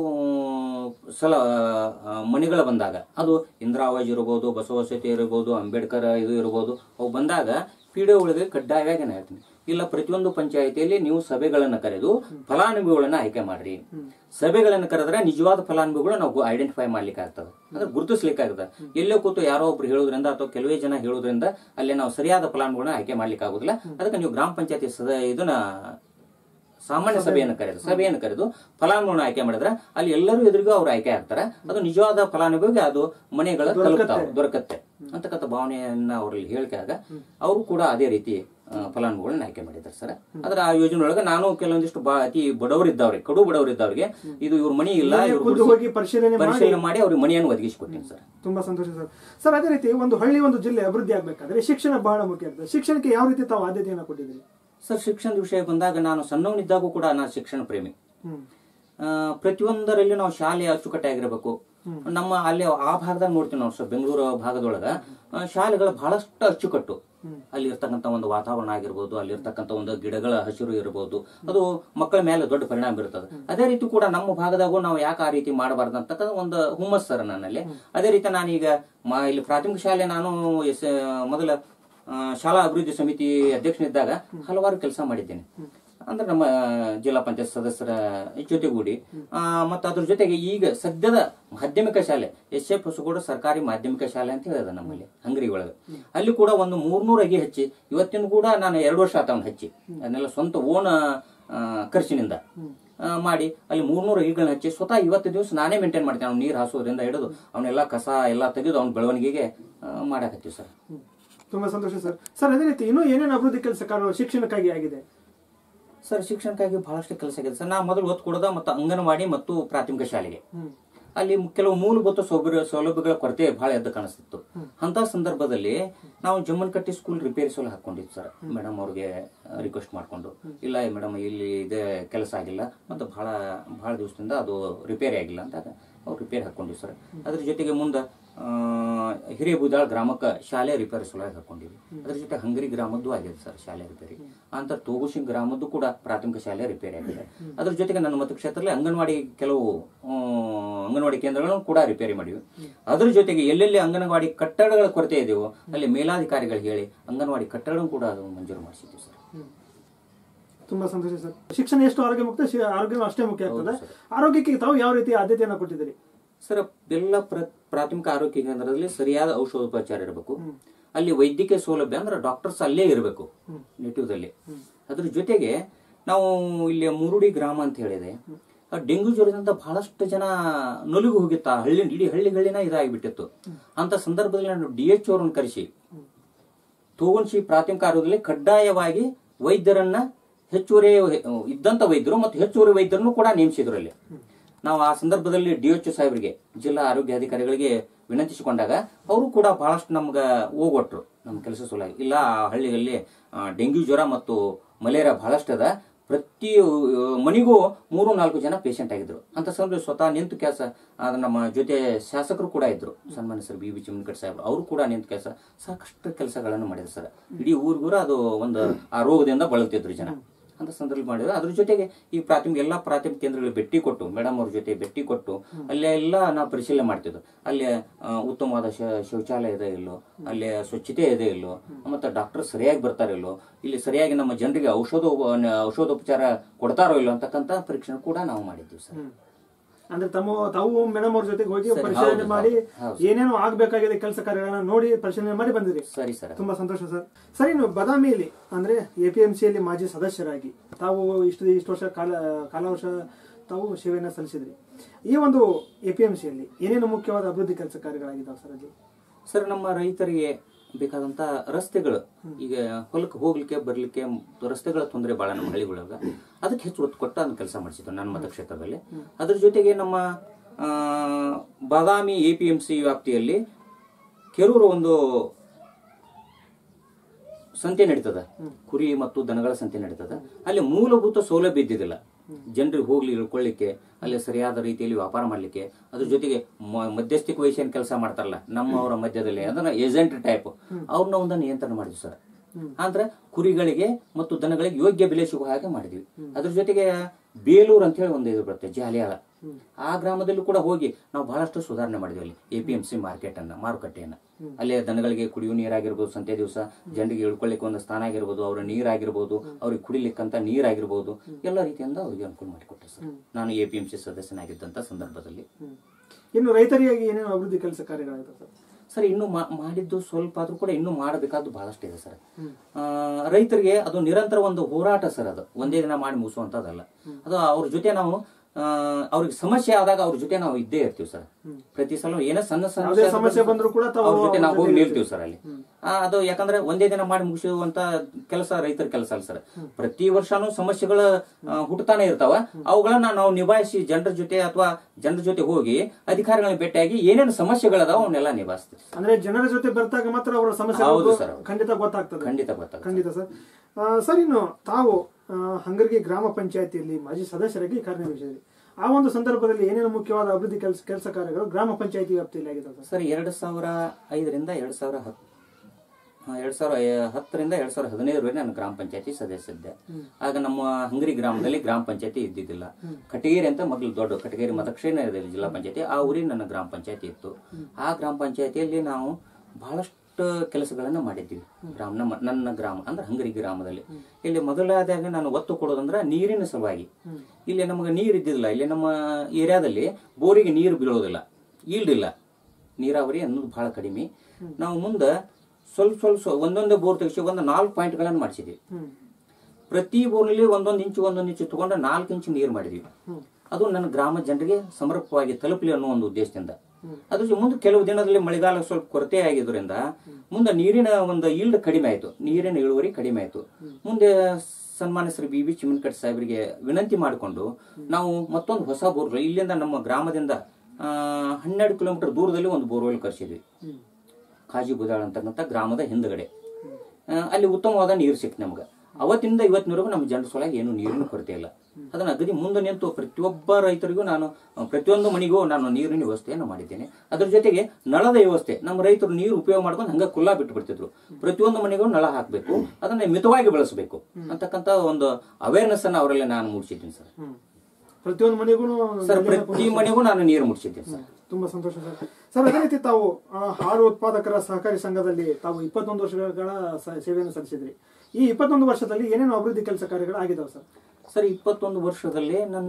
ಸಲ ಆ, ಮನೆಗಳ ಬಂದಾಗ ಅದು ಇಂದಿರಾವಾಜ್ ಇರ್ಬೋದು ಬಸವಸತಿ ಇರ್ಬೋದು ಅಂಬೇಡ್ಕರ್ ಇದು ಇರ್ಬೋದು ಅವು ಬಂದಾಗ ಪಿಡಿಒ ಒಳಗೆ ಕಡ್ಡಾಯವಾಗಿ ನಾನು ಹೇಳ್ತೀನಿ ಇಲ್ಲ ಪ್ರತಿಯೊಂದು ಪಂಚಾಯತಿಯಲ್ಲಿ ನೀವು ಸಭೆಗಳನ್ನು ಕರೆದು ಫಲಾನುಭವಿಗಳನ್ನ ಆಯ್ಕೆ ಮಾಡ್ರಿ ಸಭೆಗಳನ್ನು ಕರೆದ್ರೆ ನಿಜವಾದ ಫಲಾನುಭವಿಗಳು ನಾವು ಐಡೆಂಟಿಫೈ ಮಾಡ್ಲಿಕ್ಕೆ ಆಗ್ತದೆ ಅಂದ್ರೆ ಗುರುತಿಸ್ಲಿಕ್ಕೆ ಆಗ್ತದೆ ಎಲ್ಲೇ ಕೂತು ಯಾರೋ ಒಬ್ರು ಹೇಳೋದ್ರಿಂದ ಅಥವಾ ಕೆಲವೇ ಜನ ಹೇಳೋದ್ರಿಂದ ಅಲ್ಲಿ ನಾವು ಸರಿಯಾದ ಫಲಾನುಭವಿಗಳನ್ನ ಆಯ್ಕೆ ಮಾಡ್ಲಿಕ್ಕೆ ಆಗೋದಿಲ್ಲ ಅದಕ್ಕೆ ನೀವು ಗ್ರಾಮ ಪಂಚಾಯತಿ ಸದ ಇದನ್ನ ಸಾಮಾನ್ಯ ಸಭೆಯನ್ನು ಕರೆದು ಸಭೆಯನ್ನು ಕರೆದು ಫಲಾನುಭವಿಗಳನ್ನ ಆಯ್ಕೆ ಮಾಡಿದ್ರೆ ಅಲ್ಲಿ ಎಲ್ಲರೂ ಎದುರಿಗೂ ಅವ್ರು ಆಯ್ಕೆ ಆಗ್ತಾರೆ ಅದು ನಿಜವಾದ ಫಲಾನುಭವಿಗೆ ಅದು ಮನೆಗಳ ತಲುಪ್ತಾವೆ ದೊರಕತ್ತೆ ಅಂತಕ್ಕಂಥ ಭಾವನೆಯನ್ನ ಅವರಲ್ಲಿ ಹೇಳಿದಾಗ ಅವರು ಕೂಡ ಅದೇ ರೀತಿ ಆ, ಫಲಾನುಭವಿಗಳನ್ನ ಆಯ್ಕೆ ಮಾಡಿದ್ದಾರೆ ಸರ್ ಅದ್ರ ಆ ಯೋಜನೆ ಒಳಗೆ ನಾನು ಕೆಲವೊಂದಿಷ್ಟು ಬಾ ಅತಿ ಬಡವರಿದ್ದವ್ರಿಗೆ ಕಡು ಬಡವರಿದ್ದವ್ರಿಗೆ ಇದು ಇವ್ರ ಮನಿ ಇಲ್ಲ ಇವ್ರು
ಖುದ್ದು
ಗುಡ್ಸಿ-
ಹೋಗಿ ಪರಿಶೀಲನೆ ಮಾಡಿ
ಪರಿಶೀಲನೆ ಮಾಡಿ ಅವ್ರಿಗೆ ಮನೆಯನ್ನು ಒದಗಿಸಿಕೊಡ್ತೀನಿ ಸರ್
ತುಂಬಾ ಸಂತೋಷ ಸರ್ ಸರ್ ಅದೇ ರೀತಿ ಒಂದು ಹಳ್ಳಿ ಒಂದು ಜಿಲ್ಲೆ ಅಭಿವೃದ್ಧಿ ಆಗ್ಬೇಕಾದ್ರೆ ಶಿಕ್ಷಣ ಬಹಳ ಮುಖ್ಯ ಆಗ್ತದೆ ಶಿಕ್ಷಣಕ್ಕೆ ಯಾವ ರೀತಿ ತಾವು ಆದ್ಯತೆಯನ್ನು ಕೊಟ್ಟಿದ್ದೀರಿ
ಸರ್ ಶಿಕ್ಷಣದ ವಿಷಯ ಬಂದಾಗ ನಾನು ಸಣ್ಣವನಿದ್ದಾಗೂ ಕೂಡ ನಾನು ಶಿಕ್ಷಣ ಪ್ರೇಮಿ
ಹ್ಮ್
ಆ, ಪ್ರತಿಯೊಂದರಲ್ಲಿ ನಾವು ಶಾಲೆ ಅಚ್ಚುಕಟ್ಟಾಗಿರ್ಬೇಕು ನಮ್ಮ ಅಲ್ಲಿ ಆ ಭಾಗದಾಗ ನೋಡ್ತೀವಿ ನಾವು ಸರ್ ಬೆಂಗಳೂರು ಭಾಗದೊಳಗ ಆ, ಶಾಲೆಗಳು ಬಹಳಷ್ಟು ಅಚ್ಚುಕಟ್ಟು ಅಲ್ಲಿ ಇರ್ತಕ್ಕಂಥ ಒಂದು ವಾತಾವರಣ ಆಗಿರ್ಬೋದು ಅಲ್ಲಿ ಇರ್ತಕ್ಕಂಥ ಒಂದು ಗಿಡಗಳ ಹಸಿರು ಇರಬಹುದು ಅದು ಮಕ್ಕಳ ಮೇಲೆ ದೊಡ್ಡ ಪರಿಣಾಮ ಬೀರುತ್ತದೆ ಅದೇ ರೀತಿ ಕೂಡ ನಮ್ಮ ಭಾಗದಾಗೂ ನಾವು ಯಾಕೆ ಆ ರೀತಿ ಮಾಡಬಾರ್ದು ಅಂತಕ್ಕಂಥ ಒಂದು ಹುಮ್ಮಸ್ ಸರ್ ನನ್ನಲ್ಲಿ ಅದೇ ರೀತಿ ನಾನೀಗ ಮ- ಇಲ್ಲಿ ಪ್ರಾಥಮಿಕ ಶಾಲೆ ನಾನು ಎಸ್ ಮೊದಲ ಆ, ಶಾಲಾ ಅಭಿವೃದ್ಧಿ ಸಮಿತಿ ಅಧ್ಯಕ್ಷನಿದ್ದಾಗ ಹಲವಾರು ಕೆಲಸ ಮಾಡಿದ್ದೇನೆ ಅಂದ್ರೆ ನಮ್ಮ ಜಿಲ್ಲಾ ಪಂಚಾಯತ್ ಸದಸ್ಯರ ಜೊತೆಗೂಡಿ ಆ, ಮತ್ತು ಅದ್ರ ಜೊತೆಗೆ ಈಗ ಸದ್ಯದ ಮಾಧ್ಯಮಿಕ ಶಾಲೆ ಎಸ್ ಎಫ್ ಹೊಸಗೌಡ ಸರ್ಕಾರಿ ಮಾಧ್ಯಮಿಕ ಶಾಲೆ ಅಂತ ಹೇಳಿದ ನಮ್ಮಲ್ಲಿ ಹಂಗರಿ ಒಳಗೆ ಅಲ್ಲಿ ಕೂಡ ಒಂದು ಮೂರ್ನೂರು ಅಗಿ ಹಚ್ಚಿ ಇವತ್ತಿನ ಕೂಡ ನಾನು ಎರಡು ವರ್ಷ ಆತವನ್ ಹಚ್ಚಿ ಅದನ್ನೆಲ್ಲ ಸ್ವಂತ ಓನ್ ಖರ್ಚಿನಿಂದ ಆ, ಮಾಡಿ ಅಲ್ಲಿ ಮೂರ್ನೂರು ಅಗಿಗಳನ್ನ ಹಚ್ಚಿ ಸ್ವತಃ ಇವತ್ತು ದಿವಸ ನಾನೇ ಮೇಂಟೈನ್ ಮಾಡ್ತೇನೆ ಅವ್ನು ನೀರು ಹಾಸೋದ್ರಿಂದ ಹಿಡಿದು ಅವನ್ನೆಲ್ಲ ಕಸ ಎಲ್ಲ ತೆಗೆದು ಅವ್ನ ಬೆಳವಣಿಗೆಗೆ ಆ, ಮಾಡಾಕತ್ತೀವಿ ಸರ್
ತುಂಬಾ ಸಂತೋಷ ಸರ್ ಸರ್ ಅದೇ ರೀತಿ ಇನ್ನೂ ಏನೇನು ಅಭಿವೃದ್ಧಿ ಕೆಲಸ ಕಾರ್ಯ ಶಿಕ್ಷಣಕ್ಕಾಗಿ ಆಗಿದೆ
ಸರ್ ಶಿಕ್ಷಣಕ್ಕಾಗಿ ಬಹಳಷ್ಟು ಕೆಲಸ ಆಗಿದೆ ಸರ್ ನಾ ಮೊದಲು ಒತ್ತು ಕೊಡೋದ ಮತ್ತು ಅಂಗನವಾಡಿ ಮತ್ತು ಪ್ರಾಥಮಿಕ ಶಾಲೆಗೆ ಅಲ್ಲಿ ಕೆಲವು ಮೂಲಭೂತ ಸೌಕರ್ಯ ಸೌಲಭ್ಯಗಳ ಕೊರತೆ ಬಹಳ ಎದ್ದು ಕಾಣಿಸ್ತಿತ್ತು ಅಂತ ಸಂದರ್ಭದಲ್ಲಿ ನಾವು ಜಮ್ಮನ್ಕಟ್ಟಿ ಸ್ಕೂಲ್ ರಿಪೇರಿಸಲು ಹಾಕೊಂಡಿದ್ದು ಸರ್ ಮೇಡಮ್ ಅವ್ರಿಗೆ ರಿಕ್ವೆಸ್ಟ್ ಮಾಡ್ಕೊಂಡು ಇಲ್ಲ ಮೇಡಮ್ ಇಲ್ಲಿ ಇದೇ ಕೆಲಸ ಆಗಿಲ್ಲ ಮತ್ತು ಬಹಳ ಬಹಳ ದಿವಸದಿಂದ ಅದು ರಿಪೇರಿ ಆಗಿಲ್ಲ ಅಂತ ಅವ್ರು ರಿಪೇರಿ ಹಾಕೊಂಡಿವಿ ಸರ್ ಅದ್ರ ಜೊತೆಗೆ ಮುಂದೆ ಹಿರೇಬುದಾಳ್ ಗ್ರಾಮಕ್ಕೆ ಶಾಲೆ ರಿಪೇರಿ ಸಲುವಾಗಿ ಹಾಕೊಂಡಿವಿ ಅದ್ರ ಜೊತೆ ಹಂಗರಿ ಗ್ರಾಮದ್ದು ಆಗಿದೆ ಸರ್ ಶಾಲೆ ರಿಪೇರಿ ಅಂತ ತೋಗುಶಿಂಗ್ ಗ್ರಾಮದ್ದು ಕೂಡ ಪ್ರಾಥಮಿಕ ಶಾಲೆ ರಿಪೇರಿ ಆಗಿದೆ ಅದ್ರ ಜೊತೆಗೆ ನನ್ನ ಮತಕ್ಷೇತ್ರದಲ್ಲಿ ಅಂಗನವಾಡಿ ಕೆಲವು ಆ, ಅಂಗನವಾಡಿ ಕೇಂದ್ರಗಳನ್ನು ಕೂಡ ರಿಪೇರಿ ಮಾಡಿವಿ ಅದ್ರ ಜೊತೆಗೆ ಎಲ್ಲೆಲ್ಲಿ ಅಂಗನವಾಡಿ ಕಟ್ಟಡಗಳ ಕೊರತೆ ಇದೆಯೋ ಅಲ್ಲಿ ಮೇಲಾಧಿಕಾರಿಗಳು ಹೇಳಿ ಅಂಗನವಾಡಿ ಕಟ್ಟಡ ಕೂಡ ಅದು ಮಂಜೂರು ಮಾಡಿಸಿದ್ವಿ ಸರ್
ತುಂಬಾ ಸಂತೋಷ ಸರ್ ಶಿಕ್ಷಣ ಎಷ್ಟು ಆರೋಗ್ಯ ಮುಕ್ತ ಶಿ- ಆರೋಗ್ಯನೂ ಅಷ್ಟೇ ಮುಖ್ಯ ಆಗ್ತದೆ ಆರೋಗ್ಯಕ್ಕೆ ತಾವು ಯಾವ ರೀತಿ ಆದ್ಯತೆಯನ್ನು ಕೊಟ್ಟಿದ್ದೀರಿ
ಸರ್ ಎಲ್ಲ ಪ್ರ- ಪ್ರಾಥಮಿಕ ಆರೋಗ್ಯ ಕೇಂದ್ರದಲ್ಲಿ ಸರಿಯಾದ ಔಷಧೋಪಚಾರ ಇರಬೇಕು ಅಲ್ಲಿ ವೈದ್ಯಕೀಯ ಸೌಲಭ್ಯ ಅಂದ್ರೆ ಡಾಕ್ಟರ್ಸ್ ಅಲ್ಲೇ ಇರಬೇಕು ನೇಟಿವ್ದಲ್ಲಿ ಅದ್ರ ಜೊತೆಗೆ ನಾವು ಇಲ್ಲಿ ಮುರುಡಿ ಗ್ರಾಮ ಅಂತ ಹೇಳಿದೆ ಆ ಡೆಂಗ್ಯೂ ಜ್ವರದಿಂದ ಬಹಳಷ್ಟು ಜನ ನಲುಗು ಹೋಗಿತ್ತ ಹಳ್ಳಿ ಇಡೀ ಹಳ್ಳಿಗಳಿನ ಇದಾಗಿಬಿಟ್ಟಿತ್ತು ಅಂತ ಸಂದರ್ಭದಲ್ಲಿ ನಾನು ಡಿ ಎಚ್ ಅವರನ್ನು ಕರೆಸಿ ತೋಗನ್ಶಿ ಪ್ರಾಥಮಿಕ ಆರೋಗ್ಯದಲ್ಲಿ ಕಡ್ಡಾಯವಾಗಿ ವೈದ್ಯರನ್ನ ಹೆಚ್ಚುವರಿ ಇದ್ದಂತ ವೈದ್ಯರು ಮತ್ತು ಹೆಚ್ಚುವರಿ ವೈದ್ಯರನ್ನು ಕೂಡ ನೇಮಿಸಿದ್ರು ಅಲ್ಲಿ ನಾವು ಆ ಸಂದರ್ಭದಲ್ಲಿ ಡಿ ಎಚ್ ಸಾಹೇಬರಿಗೆ ಜಿಲ್ಲಾ ಆರೋಗ್ಯಾಧಿಕಾರಿಗಳಿಗೆ ವಿನಂತಿಸಿಕೊಂಡಾಗ ಅವರು ಕೂಡ ಬಹಳಷ್ಟು ನಮ್ಗ ಹೋಗೊಟ್ರು ನಮ್ಮ ಕೆಲಸ ಸಲುವಾಗಿ ಇಲ್ಲ ಆ ಹಳ್ಳಿಯಲ್ಲಿ ಆ, ಡೆಂಗ್ಯೂ ಜ್ವರ ಮತ್ತು ಮಲೇರಿಯಾ ಬಹಳಷ್ಟು ಅದ ಪ್ರತಿ ಆ, ಮನೆಗೂ ಮೂರು ನಾಲ್ಕು ಜನ ಪೇಷಂಟ್ ಆಗಿದ್ರು ಅಂತ ಸಂದರ್ಭ ಸ್ವತಃ ನಿಂತು ಕೆಲಸ ನಮ್ಮ ಜೊತೆ ಶಾಸಕರು ಕೂಡ ಇದ್ರು ಸನ್ಮಾನ್ಯ ಸರ್ ಬಿ ವಿ ಚಿಮ್ನಕಟ್ ಸಾಹೇಬ್ರು ಅವರು ಕೂಡ ನಿಂತು ಕೆಲಸ ಸಾಕಷ್ಟು ಕೆಲಸಗಳನ್ನು ಮಾಡಿದ್ರು ಸರ್ ಇಡೀ ಊರಿಗೂರ ಅದು ಒಂದು ಆ ರೋಗದಿಂದ ಬಳಲ್ತಿದ್ರು ಜನ ಅಂತ ಸಂದರ್ಭ ಮಾಡಿದ್ರು ಅದ್ರ ಜೊತೆಗೆ ಈ ಪ್ರಾಥಮಿಕ ಎಲ್ಲಾ ಪ್ರಾಥಮಿಕ ಕೇಂದ್ರಗಳಿಗೆ ಭೇಟಿ ಕೊಟ್ಟು ಮೇಡಮ್ ಅವ್ರ ಜೊತೆ ಭೇಟಿ ಕೊಟ್ಟು ಅಲ್ಲೇ ಎಲ್ಲ ನಾವು ಪರಿಶೀಲನೆ ಮಾಡ್ತಿದ್ವು ಅಲ್ಲಿ ಆ, ಉತ್ತಮವಾದ ಶ- ಶೌಚಾಲಯ ಇದೆ ಇಲ್ಲೋ ಅಲ್ಲಿ ಸ್ವಚ್ಛತೆ ಇದೆ ಇಲ್ಲೋ ಮತ್ತೆ ಡಾಕ್ಟರ್ ಸರಿಯಾಗಿ ಬರ್ತಾರೋ ಇಲ್ಲೋ ಇಲ್ಲಿ ಸರಿಯಾಗಿ ನಮ್ಮ ಜನರಿಗೆ ಔಷಧ ಔಷಧೋಪಚಾರ ಕೊಡ್ತಾರೋ ಇಲ್ಲೋ ಅಂತಕ್ಕಂಥ ಪರೀಕ್ಷೆ ಕೂಡ ನಾವು ಮಾಡಿದ್ವಿ ಸರ್
ಅಂದ್ರೆ ತಮ್ಮ ತಾವು ಮೇಡಮ್ ಅವ್ರ ಜೊತೆಗೆ ಹೋಗಿ
ಸರಿ,
ಪರಿಶೀಲನೆ
ಹೌದು,
ಮಾಡಿ
ಹೌದು.
ಏನೇನು ಆಗ್ಬೇಕಾಗಿದೆ ಕೆಲಸ ಕಾರ್ಯಗಳನ್ನ ನೋಡಿ ಪರಿಶೀಲನೆ ಮಾಡಿ ಬಂದಿರಿ
ಸರಿ ಸರ್
ತುಂಬಾ ಸಂತೋಷ ಸರ್ ಸರ್ ಇನ್ನು ಬದಾಮಿಯಲ್ಲಿ ಅಂದ್ರೆ ಎಪಿಎಂಸಿಯಲ್ಲಿ ಮಾಜಿ ಸದಸ್ಯರಾಗಿ ತಾವು ಇಷ್ಟು ಇಷ್ಟು ವರ್ಷ ಕಾಲ ಕಾಲಾವರ್ಷ ತಾವು ಸೇವೆಯನ್ನು ಸಲ್ಲಿಸಿದ್ರಿ ಈ ಒಂದು ಎಪಿಎಂಸಿಯಲ್ಲಿ ಏನೇನು ಮುಖ್ಯವಾದ ಅಭಿವೃದ್ಧಿ ಕೆಲಸ ಕಾರ್ಯಗಳಾಗಿದ್ದಾವೆ ಸರ್ ಅಲ್ಲಿ
ಸರ್ ನಮ್ಮ ರೈತರಿಗೆ ಬೇಕಾದಂತ ರಸ್ತೆಗಳು ಈಗ ಹೊಲಕ್ಕೆ ಹೋಗ್ಲಿಕ್ಕೆ ಬರ್ಲಿಕ್ಕೆ ರಸ್ತೆಗಳ ತೊಂದರೆ ಬಹಳ ನಮ್ಮ ಹಳ್ಳಿಗಳಾಗ ಅದಕ್ಕೆ ಹೆಚ್ಚು ಒತ್ತು ಕೊಟ್ಟು ಅದನ್ನ ಕೆಲಸ ಮಾಡಿಸಿದ್ರು ನನ್ನ ಮತಕ್ಷೇತ್ರದಲ್ಲಿ ಅದ್ರ ಜೊತೆಗೆ ನಮ್ಮ ಆ, Badami A P M C ವ್ಯಾಪ್ತಿಯಲ್ಲಿ ಕೆರೂರು ಒಂದು ಸಂತೆ ನಡೀತದ ಕುರಿ ಮತ್ತು ದನಗಳ ಸಂತೆ ನಡೀತದ ಅಲ್ಲಿ ಮೂಲಭೂತ ಸೌಲಭ್ಯ ಇದ್ದಿದ್ದಿಲ್ಲ ಜನರಿಗೆ ಹೋಗ್ಲಿ ಇಳ್ಕೊಳ್ಳಿಕ್ಕೆ ಅಲ್ಲಿ ಸರಿಯಾದ ರೀತಿಯಲ್ಲಿ ವ್ಯಾಪಾರ ಮಾಡ್ಲಿಕ್ಕೆ ಅದ್ರ ಜೊತೆಗೆ ಮ- ಮಧ್ಯಸ್ಥಿಕ ವಹಿಸಿ ಕೆಲಸ ಮಾಡ್ತಾರಲ್ಲ ನಮ್ಮವರ ಮಧ್ಯದಲ್ಲಿ ಅದನ್ನ ಏಜೆಂಟ್ ಟೈಪ್ ಅವ್ರನ್ನ ಒಂದು ನಿಯಂತ್ರಣ ಮಾಡಿದ್ವಿ ಸರ್ ಅಂದ್ರೆ ಕುರಿಗಳಿಗೆ ಮತ್ತು ದನಗಳಿಗೆ ಯೋಗ್ಯ ಬೆಲೆ ಸಿಗುವ ಹಾಗೆ ಮಾಡಿದ್ವಿ ಅದ್ರ ಜೊತೆಗೆ ಬೇಲೂರು ಅಂತ ಹೇಳಿ ಒಂದು ಇದು ಬರುತ್ತೆ ಜಾಲಿಯಾಳ ಆ ಗ್ರಾಮದಲ್ಲೂ ಕೂಡ ಹೋಗಿ ನಾವು ಬಹಳಷ್ಟು ಸುಧಾರಣೆ ಮಾಡಿದ್ವಿ ಅಲ್ಲಿ A P M C market ಅನ್ನ ಮಾರುಕಟ್ಟೆಯನ್ನ ಅಲ್ಲಿ ದನಗಳಿಗೆ ಕುಡಿಯುವ ನೀರಾಗಿರ್ಬೋದು ಸಂತೆ ದಿವಸ ಜನರಿಗೆ ಇಳ್ಕೊಳ್ಳಿಕ್ಕೆ ಒಂದು ಸ್ಥಾನ ಆಗಿರ್ಬೋದು ಅವರ ನೀರಾಗಿರ್ಬೋದು ಅವ್ರಿಗೆ ಕುಡಿಲಿಕ್ಕಂತ ನೀರಾಗಿರ್ಬೋದು ಎಲ್ಲ ರೀತಿಯಿಂದ ಅವ್ರಿಗೆ ಅನುಕೂಲ ಮಾಡಿಕೊಟ್ಟೆ ಸರ್ ನಾನು ಎ ಪಿ ಎಂ ಸಿ ಸದಸ್ಯನಾಗಿದ್ದಂತ ಸಂದರ್ಭದಲ್ಲಿ
ಇನ್ನು ರೈತರಿಗಾಗಿ ಏನೇನು ಅಭಿವೃದ್ಧಿ ಕೆಲಸ ಕಾರ್ಯಗಳಾಗಿದೆ ಸರ್
ಸರ್ ಇನ್ನು ಮಾ- ಮಾಡಿದ್ದು ಸ್ವಲ್ಪ ಆದ್ರೂ ಕೂಡ ಇನ್ನೂ ಮಾಡಬೇಕಾದ್ದು ಬಹಳಷ್ಟು ಇದೆ ಸರ್ ಆ, ರೈತರಿಗೆ ಅದು ನಿರಂತರ ಒಂದು ಹೋರಾಟ ಸರ್ ಅದು ಒಂದೇ ದಿನ ಮಾಡಿ ಮುಗಿಸುವಂತದ್ದಲ್ಲ ಅದು ಅವ್ರ ಜೊತೆ ನಾವು ಆ, ಅವ್ರಿಗೆ ಸಮಸ್ಯೆ ಆದಾಗ ಅವ್ರ ಜೊತೆ ನಾವು ಇದ್ದೇ ಇರ್ತೀವಿ ಸರ್ ಪ್ರತಿ ಸಲ ಏನೋ ಸಣ್ಣ
ಯಾವುದೇ
ಸಮಸ್ಯೆ
ಸಮಸ್ಯೆ ಬಂದ್ರೂ ಕೂಡ ತಾವು
ಅವ್ರ ಜೊತೆ ನಾವು
ಅವ್ರ
ಹೋಗಿ
ಜೊತೆ
ನಿಲ್ತೀವಿ ಸರ್ ಅಲ್ಲಿ ಆ, ಅದು ಯಾಕಂದ್ರೆ ಒಂದೇ ದಿನ ಮಾಡಿ ಮುಗಿಸುವಂತ ಕೆಲಸ ರೈತರ ಕೆಲಸ ಅಲ್ಲ ಸರ್ ಪ್ರತಿ ವರ್ಷನೂ ಸಮಸ್ಯೆಗಳ ಆ, ಹುಟ್ಟುತ್ತಾನೆ ಇರ್ತಾವ ಅವುಗಳನ್ನ ನಾವು ನಿಭಾಯಿಸಿ ಜನರ ಜೊತೆ ಅಥವಾ ಜನರ ಜೊತೆ ಹೋಗಿ ಅಧಿಕಾರಿಗಳನ್ನ ಭೇಟಿಯಾಗಿ ಏನೇನು ಸಮಸ್ಯೆಗಳದಾವ ಅವನ್ನೆಲ್ಲ ನಿಭಾಯಿಸ್ತೀವಿ
ಅಂದ್ರೆ ಜನರ ಜೊತೆ ಬರ್ತಾಗ ಮಾತ್ರ ಅವರ ಸಮಸ್ಯೆ
ಹೌದು ಸರ್.
ಖಂಡಿತ ಗೊತ್ತಾಗ್ತದೆ
ಖಂಡಿತ ಗೊತ್ತಾಗುತ್ತೆ
ಖಂಡಿತ ಸರ್ ಆ, ಸರ್ ಇನ್ನು ತಾವು ಆ, ಹಂಗರ್ಗಿ ಗ್ರಾಮ ಪಂಚಾಯತಿಯಲ್ಲಿ ಮಾಜಿ ಸದಸ್ಯರಾಗಿ ಕಾರ್ಯನಿರ್ವಹಿಸಿದ್ರಿ ಆ ಒಂದು ಸಂದರ್ಭದಲ್ಲಿ ಏನೇನು ಮುಖ್ಯವಾದ ಅಭಿವೃದ್ಧಿ ಕೆಲಸ ಕೆಲಸ ಕಾರ್ಯಗಳು ಗ್ರಾಮ ಪಂಚಾಯತಿ ವ್ಯಾಪ್ತಿಯಲ್ಲಿ ಆಗಿದೆ ಸರ್
ಸರ್ ಎರಡು ಸಾವಿರ ಐದರಿಂದ ಎರಡು ಸಾವಿರ ಹತ್ತು ಎರಡ್ ಸಾವಿರ ಐ- ಹತ್ತರಿಂದ ಎರಡ್ ಸಾವಿರ ಹದಿನೈದರವರೆಗೆ ನಾನು ಗ್ರಾಮ ಪಂಚಾಯತಿ ಸದಸ್ಯ ಇದ್ದೆ ಆಗ ನಮ್ಮ ಹಂಗರಿ ಗ್ರಾಮದಲ್ಲಿ ಗ್ರಾಮ ಪಂಚಾಯತಿ ಇದ್ದಿದ್ದಿಲ್ಲ ಕಟಗೇರಿ ಅಂತ ಮೊದಲು ದೊಡ್ಡ ಕಟಗೇರಿ ಮತಕ್ಷೇತ್ರ ಇದೆ ಜಿಲ್ಲಾ ಪಂಚಾಯತಿ ಆ ಊರಿಗೆ ನನ್ನ ಗ್ರಾಮ ಪಂಚಾಯತಿ ಇತ್ತು ಆ ಗ್ರಾಮ ಪಂಚಾಯತಿಯಲ್ಲಿ ನಾವು ಬಹಳಷ್ಟು ಕೆಲಸಗಳನ್ನ ಮಾಡಿದ್ವಿ ಗ್ರಾಮ ನಮ್ಮ ನನ್ನ ಗ್ರಾಮ ಅಂದ್ರೆ ಹಂಗರಿ ಗ್ರಾಮದಲ್ಲಿ ಇಲ್ಲಿ ಮೊದಲಾದಾಗ ನಾನು ಒತ್ತು ಕೊಡೋದಂದ್ರೆ ನೀರಿನ ಸಲುವಾಗಿ ಇಲ್ಲಿ ನಮಗೆ ನೀರು ಇದ್ದಿಲ್ಲ ಇಲ್ಲಿ ನಮ್ಮ ಏರಿಯಾದಲ್ಲಿ ಬೋರಿಗೆ ನೀರು ಬೀಳೋದಿಲ್ಲ ಈಲ್ಡಿಲ್ಲ ನೀರಾವರಿ ಅನ್ನೋದು ಬಹಳ ಕಡಿಮೆ ನಾವು ಮುಂದೆ ಸ್ವಲ್ಪ ಸ್ವಲ್ಪ ಸ್ವ- ಒಂದೊಂದೇ ಬೋರ್ ತೆಗಿಸಿ ಒಂದು ನಾಲ್ಕು ಪಾಯಿಂಟ್ಗಳನ್ನು ಮಾಡಿಸಿದ್ವಿ
ಹ್ಮ್
ಪ್ರತಿ ಬೋರ್ನಲ್ಲಿ ಒಂದೊಂದು ಇಂಚು ಒಂದೊಂದು ಇಂಚು ತಗೊಂಡು ನಾಲ್ಕು ಇಂಚು ನೀರು ಮಾಡಿದ್ವಿ ಅದು ನನ್ನ ಗ್ರಾಮ ಜನರಿಗೆ ಸಮರ್ಪಕವಾಗಿ ತಲುಪಲಿ ಅನ್ನೋ ಒಂದು ಉದ್ದೇಶದಿಂದ ಅದ್ರ ಜೊ- ಮುಂದೆ ಕೆಲವು ದಿನದಲ್ಲಿ ಮಳೆಗಾಲ ಸ್ವಲ್ಪ ಕೊರತೆ ಆಗಿದ್ರಿಂದ ಮುಂದೆ ನೀರಿನ ಒಂದು ಈಲ್ಡ್ ಕಡಿಮೆ ಆಯ್ತು ನೀರಿನ ಇಳುವರಿ ಕಡಿಮೆ ಆಯ್ತು ಮುಂದೆ ಸನ್ಮಾನ್ಯ ಶ್ರೀ ಬಿ ಬಿ ಚಿಮನ್ಕಟ್ ಸಾಹೇಬರಿಗೆ ವಿನಂತಿ ಮಾಡಿಕೊಂಡು ನಾವು ಮತ್ತೊಂದು ಹೊಸ ಬೋರ್ಗಳು ಇಲ್ಲಿಂದ ನಮ್ಮ ಗ್ರಾಮದಿಂದ ಆ, ಹನ್ನೆರಡು ಕಿಲೋಮೀಟರ್ ದೂರದಲ್ಲಿ ಒಂದು ಬೋರ್ವೆಲ್ ಕರ್ಸಿದ್ವಿ ಕಾಜಿ ಬುದಾಳ್ ಅಂತಕ್ಕಂಥ ಗ್ರಾಮದ ಹಿಂದ್ಗಡೆ ಆ, ಅಲ್ಲಿ ಉತ್ತಮವಾದ ನೀರು ಸಿಕ್ತು ನಮ್ಗೆ ಅವತ್ತಿಂದ ಇವತ್ತಿನವರೆಗೂ ನಮ್ಮ ಜನರ ಸಲುವಾಗಿ ಏನು ನೀರಿನ ಕೊರತೆ ಇಲ್ಲ ಅದನ್ನ ಅಗದಿ ಮುಂದೆ ನಿಂತು ಪ್ರತಿಯೊಬ್ಬ ರೈತರಿಗೂ ನಾನು ಆ, ಪ್ರತಿಯೊಂದು ಮನೆಗೂ ನಾನು ನೀರಿನ ವ್ಯವಸ್ಥೆಯನ್ನು ಮಾಡಿದ್ದೇನೆ ಅದ್ರ ಜೊತೆಗೆ ನಳದ ವ್ಯವಸ್ಥೆ ನಮ್ಮ ರೈತರು ನೀರು ಉಪಯೋಗ ಮಾಡ್ಕೊಂಡು ಹಂಗ ಕುಲ್ಲಾ ಬಿಟ್ಟು ಬಿಡ್ತಿದ್ರು ಪ್ರತಿಯೊಂದು ಮನೆಗೂ ನಳ ಹಾಕಬೇಕು ಅದನ್ನ ಮಿತವಾಗಿ ಬಳಸಬೇಕು ಅಂತಕ್ಕಂಥ ಒಂದು ಅವೇರ್ನೆಸ್ ಅನ್ನ ಅವರಲ್ಲಿ ನಾನು ಮೂಡಿಸಿದ್ದೀನಿ ಸರ್
ಹ್ಮ್ ಪ್ರತಿಯೊಂದು ಮನೆಗೂ
ಸರ್ ಪ್ರತಿ ಮನೆಗೂ ನಾನು ನೀರು ಮುಟ್ಟಿಸಿದ್ದೀನಿ ಸರ್
ತುಂಬಾ ಸಂತೋಷ ಸರ್ ಸರ್ ಅದೇ ರೀತಿ ತಾವು ಆ, ಹಾಲು ಉತ್ಪಾದಕರ ಸಹಕಾರಿ ಸಂಘದಲ್ಲಿ ತಾವು ಇಪ್ಪತ್ತೊಂದು ವರ್ಷಗಳ ಸ- ಸೇವೆಯನ್ನು ಸಲ್ಲಿಸಿದ್ರಿ ಈ ಇಪ್ಪತ್ತೊಂದು ವರ್ಷದಲ್ಲಿ ಏನೇನು ಅಭಿವೃದ್ಧಿ ಕೆಲಸ ಕಾರ್ಯಗಳು ಆಗಿದಾವೆ ಸರ್
ಸರ್ ಇಪ್ಪತ್ತೊಂದು ವರ್ಷದಲ್ಲಿ ನನ್ನ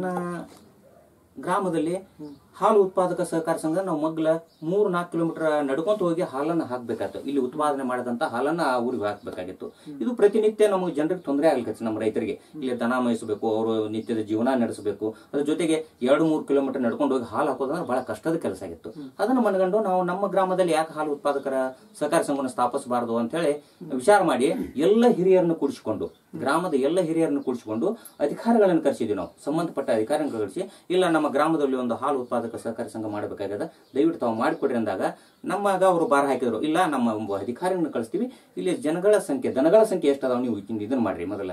ಗ್ರಾಮದಲ್ಲಿ ಹಾಲು ಉತ್ಪಾದಕ ಸಹಕಾರ ಸಂಘ ನಾವು ಮಗ್ಲ ಮೂರು ನಾಲ್ಕು ಕಿಲೋಮೀಟರ್ ನಡ್ಕೊಂತ ಹೋಗಿ ಹಾಲನ್ನ ಹಾಕ್ಬೇಕಾಯ್ತು ಇಲ್ಲಿ ಉತ್ಪಾದನೆ ಮಾಡದಂತ ಹಾಲನ್ನ ಆ ಊರಿಗೆ ಹಾಕ್ಬೇಕಾಗಿತ್ತು ಇದು ಪ್ರತಿನಿತ್ಯ ನಮಗೆ ಜನರಿಗೆ ತೊಂದರೆ ಆಗ್ಲಿಕ್ಕೆ ನಮ್ಮ ರೈತರಿಗೆ ಇಲ್ಲಿ ದನ ಮೇಯಿಸಬೇಕು ಅವರು ನಿತ್ಯದ ಜೀವನ ನಡೆಸಬೇಕು ಅದ್ರ ಜೊತೆಗೆ ಎರಡು ಮೂರು ಕಿಲೋಮೀಟರ್ ನಡ್ಕೊಂಡು ಹೋಗಿ ಹಾಲು ಹಾಕೋದಂದ್ರೆ ಬಹಳ ಕಷ್ಟದ ಕೆಲಸ ಆಗಿತ್ತು ಅದನ್ನು ಮನಗಂಡು ನಾವು ನಮ್ಮ ಗ್ರಾಮದಲ್ಲಿ ಯಾಕೆ ಹಾಲು ಉತ್ಪಾದಕರ ಸಹಕಾರ ಸಂಘವನ್ನು ಸ್ಥಾಪಿಸಬಾರದು ಅಂತ ಹೇಳಿ ವಿಚಾರ ಮಾಡಿ ಎಲ್ಲ ಹಿರಿಯರನ್ನು ಕೂಡಿಸಿಕೊಂಡು ಗ್ರಾಮದ ಎಲ್ಲ ಹಿರಿಯರನ್ನು ಕೂಡಿಸಿಕೊಂಡು ಅಧಿಕಾರಿಗಳನ್ನು ಕರೆಸಿದ್ವಿ ನಾವು ಸಂಬಂಧಪಟ್ಟ ಅಧಿಕಾರಿಗಳನ್ನು ಕರೆಸಿ ಇಲ್ಲ ನಮ್ಮ ಗ್ರಾಮದಲ್ಲಿ ಒಂದು ಹಾಲು ಉತ್ಪಾದಕ ಸಹಕಾರ ಸಂಘ ಮಾಡಬೇಕಾಗ್ಯದ ದಯವಿಟ್ಟು ತಾವು ಮಾಡಿಕೊಡ್ರಿ ಅಂದಾಗ ನಮ್ಮಗ ಅವರು ಭಾರ ಹಾಕಿದ್ರು ಇಲ್ಲ ನಮ್ಮ ಒಬ್ಬ ಅಧಿಕಾರಿಯನ್ನು ಕಳಿಸ್ತೀವಿ ಇಲ್ಲಿ ಜನಗಳ ಸಂಖ್ಯೆ ದನಗಳ ಸಂಖ್ಯೆ ಎಷ್ಟದಾವ ನೀವು ಇದನ್ನ ಮಾಡ್ರಿ ಮೊದಲ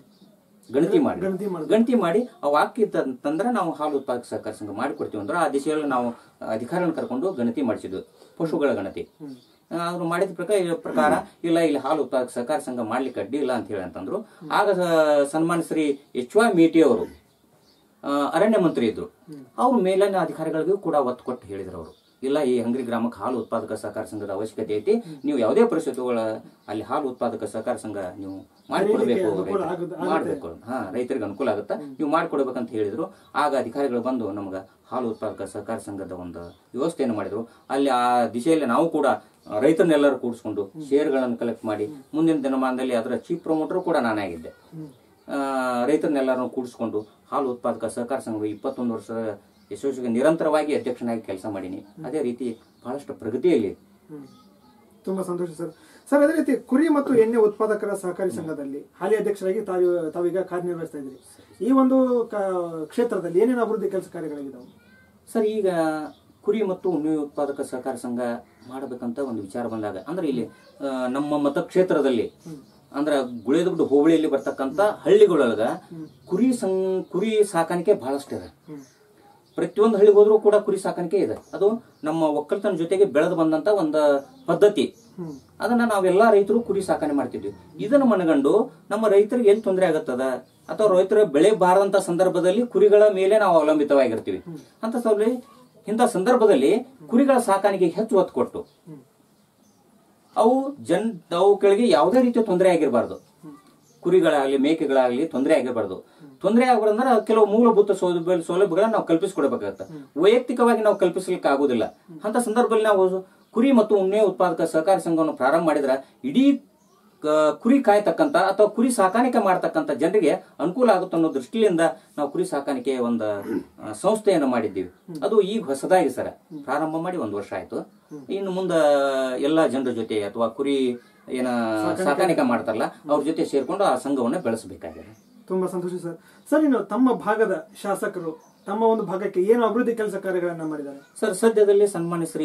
ಗಣತಿ ಮಾಡಿ
ಗಣತಿ ಮಾಡಿ.
ಗಣತಿ ಮಾಡಿ ಅವು ಹಾಕಿತ್ತಂದ್ರೆ ನಾವು ಹಾಲು ಉತ್ಪಾದಕ ಸಹಕಾರ ಸಂಘ ಮಾಡಿಕೊಡ್ತೀವಿ ಅಂದ್ರೆ ಆ ದಿಶೆಯಲ್ಲಿ ನಾವು ಅಧಿಕಾರಿಗಳನ್ನ ಕರ್ಕೊಂಡು ಗಣತಿ ಮಾಡಿಸಿದ್ವಿ ಪಶುಗಳ ಗಣತಿ ಆ, ಅವ್ರು ಮಾಡಿದ ಪ್ರಕಾರ ಪ್ರಕಾರ ಇಲ್ಲ ಇಲ್ಲಿ ಹಾಲು ಉತ್ಪಾದಕ ಸಹಕಾರ ಸಂಘ ಮಾಡ್ಲಿಕ್ಕೆ ಅಡ್ಡಿ ಇಲ್ಲ ಅಂತ ಹೇಳಿ ಅಂತಂದ್ರು ಆಗ ಸ- ಸನ್ಮಾನ್ಯ ಶ್ರೀ ಎಚ್ ವೈ ಮೇಟಿ ಅವರು ಆ, ಅರಣ್ಯ ಮಂತ್ರಿ ಇದ್ರು ಅವ್ರ ಮೇಲಿನ ಅಧಿಕಾರಿಗಳಿಗೂ ಕೂಡ ಒತ್ತು ಕೊಟ್ಟು ಹೇಳಿದ್ರು ಅವರು ಇಲ್ಲ ಈ ಹಂಗ್ರಿ ಗ್ರಾಮಕ್ಕೆ ಹಾಲು ಉತ್ಪಾದಕ ಸಹಕಾರ ಸಂಘದ ಅವಶ್ಯಕತೆ ಐತಿ ನೀವು ಯಾವುದೇ ಪರಿಸ್ಥಿತಿಗಳ ಅಲ್ಲಿ ಹಾಲು ಉತ್ಪಾದಕ ಸಹಕಾರ ಸಂಘ ನೀವು ಮಾಡಿಕೊಡ್ಬೇಕು
ಅನುಕೂಲ ಆಗುತ್ತೆ- ಆಗುತ್ತೆ.
ಮಾಡ್ಬೇಕು ಹಾ ರೈತರಿಗೆ ಅನುಕೂಲ ಆಗುತ್ತಾ ನೀವು ಮಾಡ್ಕೊಡ್ಬೇಕಂತ ಹೇಳಿದ್ರು ಆಗ ಅಧಿಕಾರಿಗಳು ಬಂದು ನಮ್ಗ ಹಾಲು ಉತ್ಪಾದಕ ಸಹಕಾರ ಸಂಘದ ಒಂದು ವ್ಯವಸ್ಥೆಯನ್ನು ಮಾಡಿದ್ರು ಅಲ್ಲಿ ಆ ದಿಶೆಯಲ್ಲಿ ನಾವು ಕೂಡ ಆ, ರೈತರನ್ನೆಲ್ಲರೂ ಕೂಡಿಸ್ಕೊಂಡು ಶೇರ್ಗಳನ್ನು ಕಲೆಕ್ಟ್ ಮಾಡಿ ಮುಂದಿನ ದಿನಮಾನದಲ್ಲಿ ಅದರ ಚೀಫ್ ಪ್ರಮೋಟರ್ ಕೂಡ ನಾನೇ ಆಗಿದ್ದೆ ಆ, ರೈತರನ್ನೆಲ್ಲರನ್ನು ಕೂಡಿಸ್ಕೊಂಡು ಹಾಲು ಉತ್ಪಾದಕ ಸಹಕಾರ ಸಂಘ ಇಪ್ಪತ್ತೊಂದು ವರ್ಷದ ಯಶಸ್ವಿಗೆ ನಿರಂತರವಾಗಿ ಅಧ್ಯಕ್ಷನಾಗಿ ಕೆಲಸ ಮಾಡೀನಿ ಅದೇ ರೀತಿ ಬಹಳಷ್ಟು ಪ್ರಗತಿಯಲ್ಲಿ
ಹ್ಮ್. ತುಂಬಾ ಸಂತೋಷ ಸರ್ ಸರ್ ಅದೇ ರೀತಿ ಕುರಿ ಮತ್ತು ಎಣ್ಣೆ ಉತ್ಪಾದಕರ ಸಹಕಾರಿ ಸಂಘದಲ್ಲಿ ಹಾಲಿ ಅಧ್ಯಕ್ಷರಾಗಿ ತಾವು ತಾವೀಗ ಕಾರ್ಯನಿರ್ವಹಿಸ್ತಾ ಇದ್ದೀರಿ ಈ ಒಂದು ಕ- ಕ್ಷೇತ್ರದಲ್ಲಿ ಏನೇನು ಅಭಿವೃದ್ಧಿ ಕೆಲಸ ಕಾರ್ಯಗಳಿದಾವೆ
ಸರ್ ಈಗ ಕುರಿ ಮತ್ತು ಉಣ್ಣೆ ಉತ್ಪಾದಕ ಸಹಕಾರ ಸಂಘ ಮಾಡಬೇಕಂತ ಒಂದು ವಿಚಾರ ಬಂದಾಗ ಅಂದ್ರೆ ಇಲ್ಲಿ ಆ, ನಮ್ಮ ಮತಕ್ಷೇತ್ರದಲ್ಲಿ ಅಂದ್ರ ಗುಳೇದಗುಡ್ಡ ಹೋಬಳಿಯಲ್ಲಿ ಬರ್ತಕ್ಕಂತ ಹಳ್ಳಿಗಳೊಳಗ ಕುರಿ ಸಂ ಕುರಿ ಸಾಕಾಣಿಕೆ ಬಹಳಷ್ಟು ಇದೆ ಪ್ರತಿಯೊಂದು ಹಳ್ಳಿಗೆ ಹೋದ್ರೂ ಕೂಡ ಕುರಿ ಸಾಕಾಣಿಕೆ ಇದೆ ಅದು ನಮ್ಮ ಒಕ್ಕಲ್ತನ ಜೊತೆಗೆ ಬೆಳೆದು ಬಂದಂತ ಒಂದು ಪದ್ಧತಿ ಅದನ್ನ ನಾವೆಲ್ಲಾ ರೈತರು ಕುರಿ ಸಾಕಣೆ ಮಾಡ್ತಿದ್ವಿ ಇದನ್ನ ಮನಗಂಡು ನಮ್ಮ ರೈತರಿಗೆ ಎಲ್ಲಿ ತೊಂದರೆ ಆಗತ್ತದ ಅಥವಾ ರೈತರ ಬೆಳೆ ಬಾರದಂತ ಸಂದರ್ಭದಲ್ಲಿ ಕುರಿಗಳ ಮೇಲೆ ನಾವು ಅವಲಂಬಿತವಾಗಿರ್ತೀವಿ ಅಂತ ಸಲ ಇಂಥ ಸಂದರ್ಭದಲ್ಲಿ ಕುರಿಗಳ ಸಾಕಾಣಿಕೆಗೆ ಹೆಚ್ಚು ಒತ್ತು ಕೊಟ್ಟು ಅವು ಜನ್ ಅವುಗಳಿಗೆ ಯಾವುದೇ ರೀತಿಯ ತೊಂದರೆ ಆಗಿರಬಾರ್ದು ಕುರಿಗಳಾಗ್ಲಿ ಮೇಕೆಗಳಾಗ್ಲಿ ತೊಂದರೆ ಆಗಿರಬಾರ್ದು ತೊಂದರೆ ಆಗ್ಬಾರ್ದಂದ್ರೆ ಕೆಲವು ಮೂಲಭೂತ ಸೌಲಭ್ಯ ಸೌಲಭ್ಯಗಳನ್ನ ನಾವು ಕಲ್ಪಿಸಿಕೊಡ್ಬೇಕಾಗತ್ತೆ ವೈಯಕ್ತಿಕವಾಗಿ ನಾವು ಕಲ್ಪಿಸ್ಲಿಕ್ಕೆ ಆಗುದಿಲ್ಲ ಅಂತ ಸಂದರ್ಭದಲ್ಲಿ ನಾವು ಕುರಿ ಮತ್ತು ಉಣ್ಣೆ ಉತ್ಪಾದಕ ಸಹಕಾರಿ ಸಂಘವನ್ನು ಪ್ರಾರಂಭ ಮಾಡಿದ್ರೆ ಇಡೀ ಕ- ಕುರಿ ಕಾಯ್ತಕ್ಕಂತ ಅಥವಾ ಕುರಿ ಸಾಕಾಣಿಕೆ ಮಾಡ್ತಕ್ಕಂತ ಜನರಿಗೆ ಅನುಕೂಲ ಆಗುತ್ತೆ ಅನ್ನೋ ದೃಷ್ಟಿಯಿಂದ ನಾವು ಕುರಿ ಸಾಕಾಣಿಕೆ ಒಂದು ಆ, ಸಂಸ್ಥೆಯನ್ನು ಮಾಡಿದ್ದೀವಿ ಅದು ಈಗ ಹೊಸದಾಗಿ ಸರ್ ಪ್ರಾರಂಭ ಮಾಡಿ ಒಂದು ವರ್ಷ ಆಯ್ತು ಇನ್ನು ಮುಂದ ಎಲ್ಲಾ ಜನರ ಜೊತೆ ಅಥವಾ ಕುರಿ ಏನ ಸಾಕಾಣಿಕೆ ಮಾಡ್ತಾರಲ್ಲ ಅವ್ರ ಜೊತೆ ಸೇರ್ಕೊಂಡು ಆ ಸಂಘವನ್ನ ಬೆಳೆಸಬೇಕಾಗಿದೆ
ತುಂಬಾ ಸಂತೋಷ ಸರ್ ಸರ್ ಇನ್ನು ತಮ್ಮ ಭಾಗದ ಶಾಸಕರು ತಮ್ಮ ಒಂದು ಭಾಗಕ್ಕೆ ಏನು ಅಭಿವೃದ್ಧಿ ಕೆಲಸ ಕಾರ್ಯಗಳನ್ನ ಮಾಡಿದ್ದಾರೆ
ಸರ್ ಸದ್ಯದಲ್ಲಿ ಸನ್ಮಾನ್ಯ ಶ್ರೀ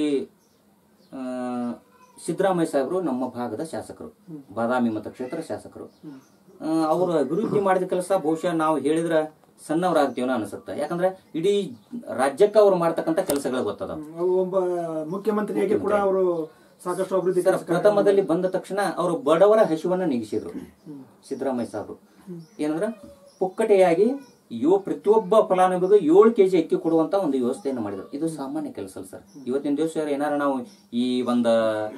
ಆ, ಸಿದ್ದರಾಮಯ್ಯ ಸಾಹೇಬರು ನಮ್ಮ ಭಾಗದ ಶಾಸಕರು ಬಾದಾಮಿ ಮತಕ್ಷೇತ್ರ ಶಾಸಕರು ಆ, ಅವರು ಅಭಿವೃದ್ಧಿ ಮಾಡಿದ ಕೆಲಸ ಬಹುಶಃ ನಾವು ಹೇಳಿದ್ರ ಸಣ್ಣವರಾಗ್ತೀವನ ಅನಿಸುತ್ತೆ ಯಾಕಂದ್ರೆ ಇಡೀ ರಾಜ್ಯಕ್ಕೆ ಅವರು ಮಾಡ್ತಕ್ಕಂಥ ಕೆಲಸಗಳು ಗೊತ್ತದ
ಅವು ಒಬ್ಬ ಮುಖ್ಯಮಂತ್ರಿಯಾಗಿ ಕೂಡ ಅವರು ಸಾಕಷ್ಟು ಅಭಿವೃದ್ಧಿ
ಸರ್
ಕೆಲಸ
ಪ್ರಥಮದಲ್ಲಿ ಬಂದ ತಕ್ಷಣ ಅವರು ಬಡವರ ಹಸಿವನ್ನ ನೀಗಿಸಿದ್ರು ಸಿದ್ದರಾಮಯ್ಯ ಸಾಹೇಬರು ಏನಂದ್ರ ಪುಕ್ಕಟೆಯಾಗಿ ಯೋ ಪ್ರತಿಯೊಬ್ಬ ಫಲಾನುಭವಿಗೂ ಏಳು ಕೆಜಿ ಅಕ್ಕಿ ಕೊಡುವಂತ ಒಂದು ವ್ಯವಸ್ಥೆಯನ್ನು ಮಾಡಿದ್ರು ಇದು ಸಾಮಾನ್ಯ ಕೆಲಸ ಅಲ್ಲ ಸರ್ ಇವತ್ತಿನ ದಿವಸ ಏನಾರ ನಾವು ಈ ಒಂದು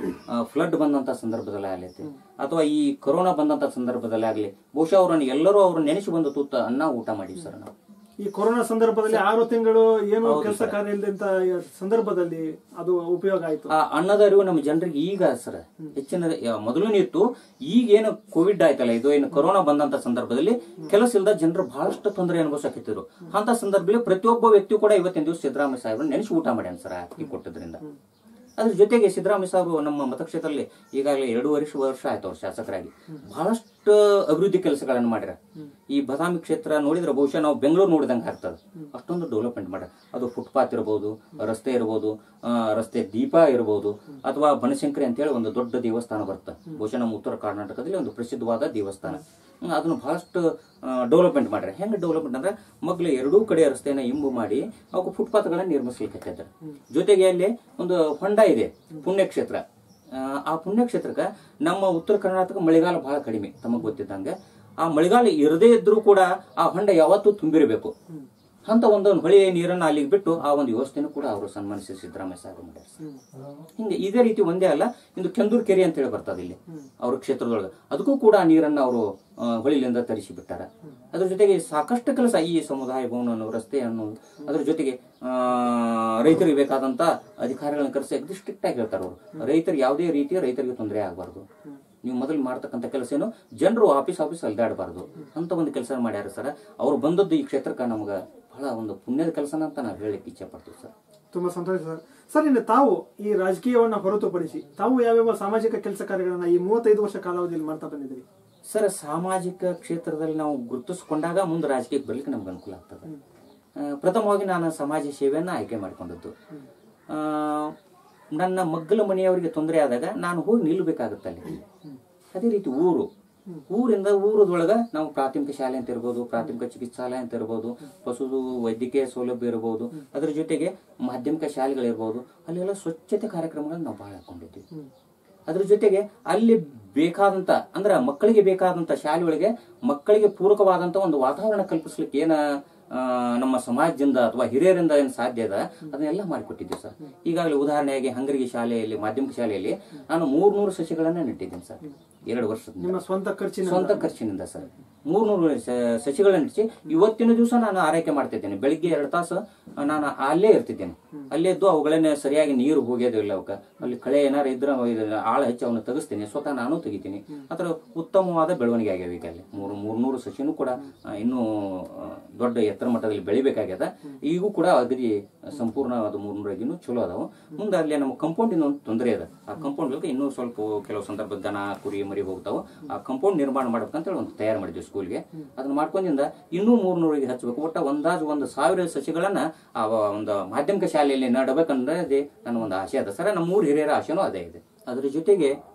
ಫ್ಲಡ್ ಬಂದಂತ ಸಂದರ್ಭದಲ್ಲಿ ಆಗ್ಲೈತಿ ಅಥವಾ ಈ ಕೊರೋನಾ ಬಂದಂತ ಸಂದರ್ಭದಲ್ಲಿ ಆಗ್ಲಿ ಬಹುಶಃ ಅವ್ರನ್ನ ಎಲ್ಲರೂ ಅವ್ರನ್ನ ನೆನೆಸಿ ಬಂದು ತುತ್ತ ಅನ್ನ ಊಟ ಮಾಡಿವಿ ಸರ್ ನಾವು
ಈ ಕೊರೋನಾ ಸಂದರ್ಭದಲ್ಲಿ ಆರು ತಿಂಗಳು ಏನು ಕೆಲಸ ಕಾರ್ಯ ಇಲ್ಲದಂತ ಸಂದರ್ಭದಲ್ಲಿ ಅದು ಉಪಯೋಗ ಆಯ್ತು
ಆ ಅನ್ನದ ಅರಿವು ನಮ್ಮ ಜನರಿಗೆ ಈಗ ಸರ್ ಹೆಚ್ಚಿನ ಯ- ಮೊದಲು ಇತ್ತು ಈಗ ಏನು ಕೋವಿಡ್ ಆಯ್ತಲ್ಲ ಇದು ಏನು ಕೊರೋನಾ ಬಂದಂತ ಸಂದರ್ಭದಲ್ಲಿ ಕೆಲಸ ಇಲ್ಲದ ಜನರು ಬಹಳಷ್ಟು ತೊಂದರೆ ಅನುಭವಿಸಕತ್ತಿದ್ರು ಅಂತ ಸಂದರ್ಭದಲ್ಲಿ ಪ್ರತಿಯೊಬ್ಬ ವ್ಯಕ್ತಿ ಕೂಡ ಇವತ್ತಿನ ದಿವಸ ಸಿದ್ದರಾಮಯ್ಯ ಸಾಹೇಬ್ರನ್ನ ನೆನೆಸಿ ಊಟ ಮಾಡ್ಯಾನ ಸರ್ ಅಕ್ಕಿ ಕೊಟ್ಟದ್ರಿಂದ ಅದ್ರ ಜೊತೆಗೆ ಸಿದ್ದರಾಮಯ್ಯ ಸಾಹೇಬರು ನಮ್ಮ ಮತಕ್ಷೇತ್ರದಲ್ಲಿ ಈಗಾಗಲೇ ಎರಡು ವರ್ಷ ವರ್ಷ ಆಯ್ತು ಅವ್ರು ಶಾಸಕರಾಗಿ ಬಹಳಷ್ಟು ಅಭಿವೃದ್ಧಿ ಕೆಲಸಗಳನ್ನು ಮಾಡ್ಯಾರ ಈ ಬದಾಮಿ ಕ್ಷೇತ್ರ ನೋಡಿದ್ರೆ ಬಹುಶಃ ನಾವು ಬೆಂಗಳೂರು ನೋಡಿದಂಗೆ ಆಗ್ತದೆ ಅಷ್ಟೊಂದು ಡೆವಲಪ್ಮೆಂಟ್ ಮಾಡ್ಯಾರ ಅದು ಫುಟ್ಪಾತ್ ಇರಬಹುದು ರಸ್ತೆ ಇರಬಹುದು ಆ, ರಸ್ತೆ ದೀಪ ಇರಬಹುದು ಅಥವಾ ಬನಶಂಕರಿ ಅಂತೇಳಿ ಒಂದು ದೊಡ್ಡ ದೇವಸ್ಥಾನ ಬರುತ್ತೆ ಬಹುಶಃ ನಮ್ಮ ಉತ್ತರ ಕರ್ನಾಟಕದಲ್ಲಿ ಒಂದು ಪ್ರಸಿದ್ಧವಾದ ದೇವಸ್ಥಾನ ಹ್ಮ್, ಅದನ್ನು ಬಹಳಷ್ಟು ಡೆವಲಪ್ಮೆಂಟ್ ಮಾಡ್ಯಾರ ಹೆಂಗ್ ಡೆವಲಪ್ಮೆಂಟ್ ಅಂದ್ರೆ ಮಗ್ಲು ಎರಡೂ ಕಡೆ ರಸ್ತೆನ ಇಂಬು ಮಾಡಿ ಅವಕ್ಕೆ ಫುಟ್ಪಾತ್ಗಳನ್ನ ನಿರ್ಮಿಸ್ಲಿಕ್ಕೆ ಜೊತೆಗೆ ಅಲ್ಲಿ ಒಂದು ಹೊಂಡ ಇದೆ ಪುಣ್ಯಕ್ಷೇತ್ರ ಆ, ಆ ಪುಣ್ಯಕ್ಷೇತ್ರಕ್ಕೆ ನಮ್ಮ ಉತ್ತರ ಕರ್ನಾಟಕ ಮಳೆಗಾಲ ಬಹಳ ಕಡಿಮೆ ತಮಗ್ ಗೊತ್ತಿದ್ದಂಗೆ ಆ ಮಳೆಗಾಲ ಇರದೇ ಇದ್ರೂ ಕೂಡ ಆ ಹೊಂಡ ಯಾವತ್ತೂ ತುಂಬಿರಬೇಕು ಅಂತ ಒಂದೊಂದು ಹೊಳೆಯ ನೀರನ್ನ ಅಲ್ಲಿಗೆ ಬಿಟ್ಟು ಆ ಒಂದು ವ್ಯವಸ್ಥೆನೂ ಕೂಡ ಅವರು ಸನ್ಮಾನಿಸಿ ಸಿದ್ದರಾಮಯ್ಯ ಸಾಹೇಬರು ಮಾಡ್ಯಾರ ಸರ್. ಹಿಂಗೆ ಇದೇ ರೀತಿ ಒಂದೇ ಅಲ್ಲ ಇಂದು ಕೆಂದೂರು ಕೆರೆ ಅಂತ ಹೇಳಿ ಬರ್ತದೆ ಇಲ್ಲಿ ಅವ್ರ ಕ್ಷೇತ್ರದೊಳಗೆ ಅದಕ್ಕೂ ಕೂಡ ಆ ನೀರನ್ನ ಅವರು ಹೊಳಿಲಿಂದ ತರಿಸಿ ಬಿಟ್ಟಾರ ಅದ್ರ ಜೊತೆಗೆ ಸಾಕಷ್ಟು ಕೆಲಸ ಈ ಸಮುದಾಯ ಭವನ ರಸ್ತೆ ಅನ್ನೋದು ಅದ್ರ ಜೊತೆಗೆ ಆ, ರೈತರಿಗೆ ಬೇಕಾದಂತ ಅಧಿಕಾರಿಗಳನ್ನ ಕರೆಸಿ ಅಗ್ದಿ ಸ್ಟ್ರಿಕ್ಟ್ ಆಗಿ ಹೇಳ್ತಾರೆ ಅವರು ರೈತರಿಗೆ ಯಾವುದೇ ರೀತಿಯ ರೈತರಿಗೆ ತೊಂದರೆ ಆಗಬಾರ್ದು ನೀವು ಮೊದಲು ಮಾಡ್ತಕ್ಕಂಥ ಕೆಲಸ ಏನು ಜನರು ಆಫೀಸ್ ಆಫೀಸ್ ಅಲ್ದಾಡಬಾರ್ದು ಅಂತ ಒಂದು ಕೆಲಸ ಮಾಡ್ಯಾರ ಸರ್ ಅವ್ರು ಬಂದದ್ದು ಈ ಕ್ಷೇತ್ರಕ್ಕೆ ನಮ್ಗ ಬಹಳ ಒಂದು ಪುಣ್ಯದ ಕೆಲಸನ ಅಂತ ನಾವು ಹೇಳಲಿಕ್ಕೆ ಇಚ್ಛೆ ಪಡ್ತೀವಿ ಸರ್
ತುಂಬಾ ಸಂತೋಷ ಸರ್ ಸರ್ ಇನ್ನು ತಾವು ಈ ರಾಜಕೀಯವನ್ನ ಹೊರತುಪಡಿಸಿ ತಾವು ಯಾವ್ಯಾವ ಸಾಮಾಜಿಕ ಕೆಲಸ ಕಾರ್ಯಗಳನ್ನ ಈ ಮೂವತ್ತೈದು ವರ್ಷ ಕಾಲಾವಧಿಯಲ್ಲಿ ಮಾಡ್ತಾ ಬಂದಿದ್ದೀರಿ
ಸರ್ ಸಾಮಾಜಿಕ ಕ್ಷೇತ್ರದಲ್ಲಿ ನಾವು ಗುರುತಿಸ್ಕೊಂಡಾಗ ಮುಂದೆ ರಾಜಕೀಯಕ್ಕೆ ಬರ್ಲಿಕ್ಕೆ ನಮ್ಗೆ ಅನುಕೂಲ ಆಗ್ತದೆ ಆ, ಪ್ರಥಮವಾಗಿ ನಾನು ಸಮಾಜ ಸೇವೆಯನ್ನ ಆಯ್ಕೆ ಮಾಡಿಕೊಂಡದ್ದು ಆ, ನನ್ನ ಮಗ್ಗಲ ಮನೆಯವರಿಗೆ ತೊಂದರೆ ಆದಾಗ ನಾನು ಹೋಗಿ ನಿಲ್ಲಬೇಕಾಗುತ್ತೆ ಅಲ್ಲಿ ಅದೇ ರೀತಿ ಊರು ಊರಿಂದ ಊರದೊಳಗ ನಾವು ಪ್ರಾಥಮಿಕ ಶಾಲೆ ಅಂತ ಇರ್ಬೋದು ಪ್ರಾಥಮಿಕ ಚಿಕಿತ್ಸಾಲಯ ಅಂತ ಇರ್ಬೋದು ಪಶು ವೈದ್ಯಕೀಯ ಸೌಲಭ್ಯ ಇರಬಹುದು ಅದ್ರ ಜೊತೆಗೆ ಮಾಧ್ಯಮಿಕ ಶಾಲೆಗಳಿರ್ಬೋದು ಅಲ್ಲೆಲ್ಲ ಸ್ವಚ್ಛತೆ ಕಾರ್ಯಕ್ರಮಗಳನ್ನ ನಾವು ಬಹಳ ಹಾಕೊಂಡಿದ್ವಿ ಅದ್ರ ಜೊತೆಗೆ ಅಲ್ಲಿ ಬೇಕಾದಂತ ಅಂದ್ರೆ ಮಕ್ಕಳಿಗೆ ಬೇಕಾದಂತ ಶಾಲೆಗಳಿಗೆ ಮಕ್ಕಳಿಗೆ ಪೂರಕವಾದಂತ ಒಂದು ವಾತಾವರಣ ಕಲ್ಪಿಸ್ಲಿಕ್ಕೆ ಏನ ಆ, ನಮ್ಮ ಸಮಾಜದಿಂದ ಅಥವಾ ಹಿರಿಯರಿಂದ ಏನು ಸಾಧ್ಯ ಅದ ಅದನ್ನೆಲ್ಲ ಮಾಡಿಕೊಟ್ಟಿದ್ದೀವಿ ಸರ್ ಈಗಾಗಲೇ ಉದಾಹರಣೆಯಾಗಿ ಹಂಗರಿಗೆ ಶಾಲೆಯಲ್ಲಿ ಮಾಧ್ಯಮಿಕ ಶಾಲೆಯಲ್ಲಿ ನಾನು ಮೂರ್ನೂರು ಸಸಿಗಳನ್ನ ನೆಟ್ಟಿದ್ದೀನಿ ಸರ್ ಎರಡು ವರ್ಷದಿಂದ
ನಿಮ್ಮ ಸ್ವಂತ ಖರ್ಚಿನ
ಸ್ವಂತ ಖರ್ಚಿನಿಂದ ಸರ್ ಮೂರ್ನೂರು ಸ- ಸಸಿಗಳನ್ನ ನೆಟ್ಟಿಸಿ ಇವತ್ತಿನ ದಿವಸ ನಾನು ಆರೈಕೆ ಮಾಡ್ತಿದ್ದೇನೆ ಬೆಳಿಗ್ಗೆ ಎರಡು ತಾಸು ನಾನು ಅಲ್ಲೇ ಇರ್ತಿದ್ದೇನೆ ಅಲ್ಲೇ ಇದ್ದು ಅವುಗಳನ್ನ ಸರಿಯಾಗಿ ನೀರು ಹೋಗೋದು ಇಲ್ಲ ಅವಕ್ಕ ಅಲ್ಲಿ ಕಳೆ ಏನಾರು ಇದ್ರೆ ಇದನ್ನ ಆಳ ಹೆಚ್ಚು ಅವನ್ನ ತೆಗಿಸ್ತೀನಿ ಸ್ವತಃ ನಾನು ತೆಗಿತೀನಿ ಅದರ ಉತ್ತಮವಾದ ಬೆಳವಣಿಗೆ ಆಗ್ಯಾವ ಈಗ ಅಲ್ಲಿ ಮೂರು ಮೂರ್ನೂರು ಸಸಿನೂ ಕೂಡ ಆ, ಇನ್ನೂ ಆ, ದೊಡ್ಡ ಎತ್ತರ ಮಟ್ಟದಲ್ಲಿ ಬೆಳಿಬೇಕಾಗ್ಯದ ಈಗೂ ಕೂಡ ಅಗದಿ ಸಂಪೂರ್ಣವಾದ ಮೂರ್ನೂರು ಇನ್ನೂ ಚಲೋ ಅದಾವ ಮುಂದೆ ಅಲ್ಲಿ ನಮ್ಮ ಕಂಪೌಂಡ್ ಒಂದು ತೊಂದರೆ ಅದ ಆ ಕಂಪೌಂಡ್ ಇನ್ನೂ ಸ್ವಲ್ಪ ಕೆಲವು ಸಂದರ್ಭ ದನ ಕುರಿ ಮರಿ ಹೋಗ್ತಾವ ಆ ಕಂಪೌಂಡ್ ನಿರ್ಮಾಣ ಮಾಡ್ಬೇಕಂತ ಹೇಳಿ ಒಂದು ತಯಾರು ಮಾಡಿದ್ವಿ ಸ್ಕೂಲ್ಗೆ ಅದನ್ನ ಮಾಡ್ಕೊಂಡಿಂದ ಇನ್ನೂ ಮೂರ್ನೂರಿಗೆ ಹಚ್ಚಬೇಕು ಒಟ್ಟ ಒಂದಾಜು ಒಂದು ಸಾವಿರ ಸಸಿಗಳನ್ನ ಆ ಒಂದು ಮಾಧ್ಯಮಿಕ ಶಾಲೆಯಲ್ಲಿ ನಡಬೇಕನ್ನೋದೇ ನನ್ನ ಒಂದು ಆಸೆ ಅದ ಸರ್ ನಮ್ಮ ಮೂರು ಹಿರಿಯರ ಆಸೆನೂ ಅದೇ ಇದೆ ಅದ್ರ ಜೊತೆಗೆ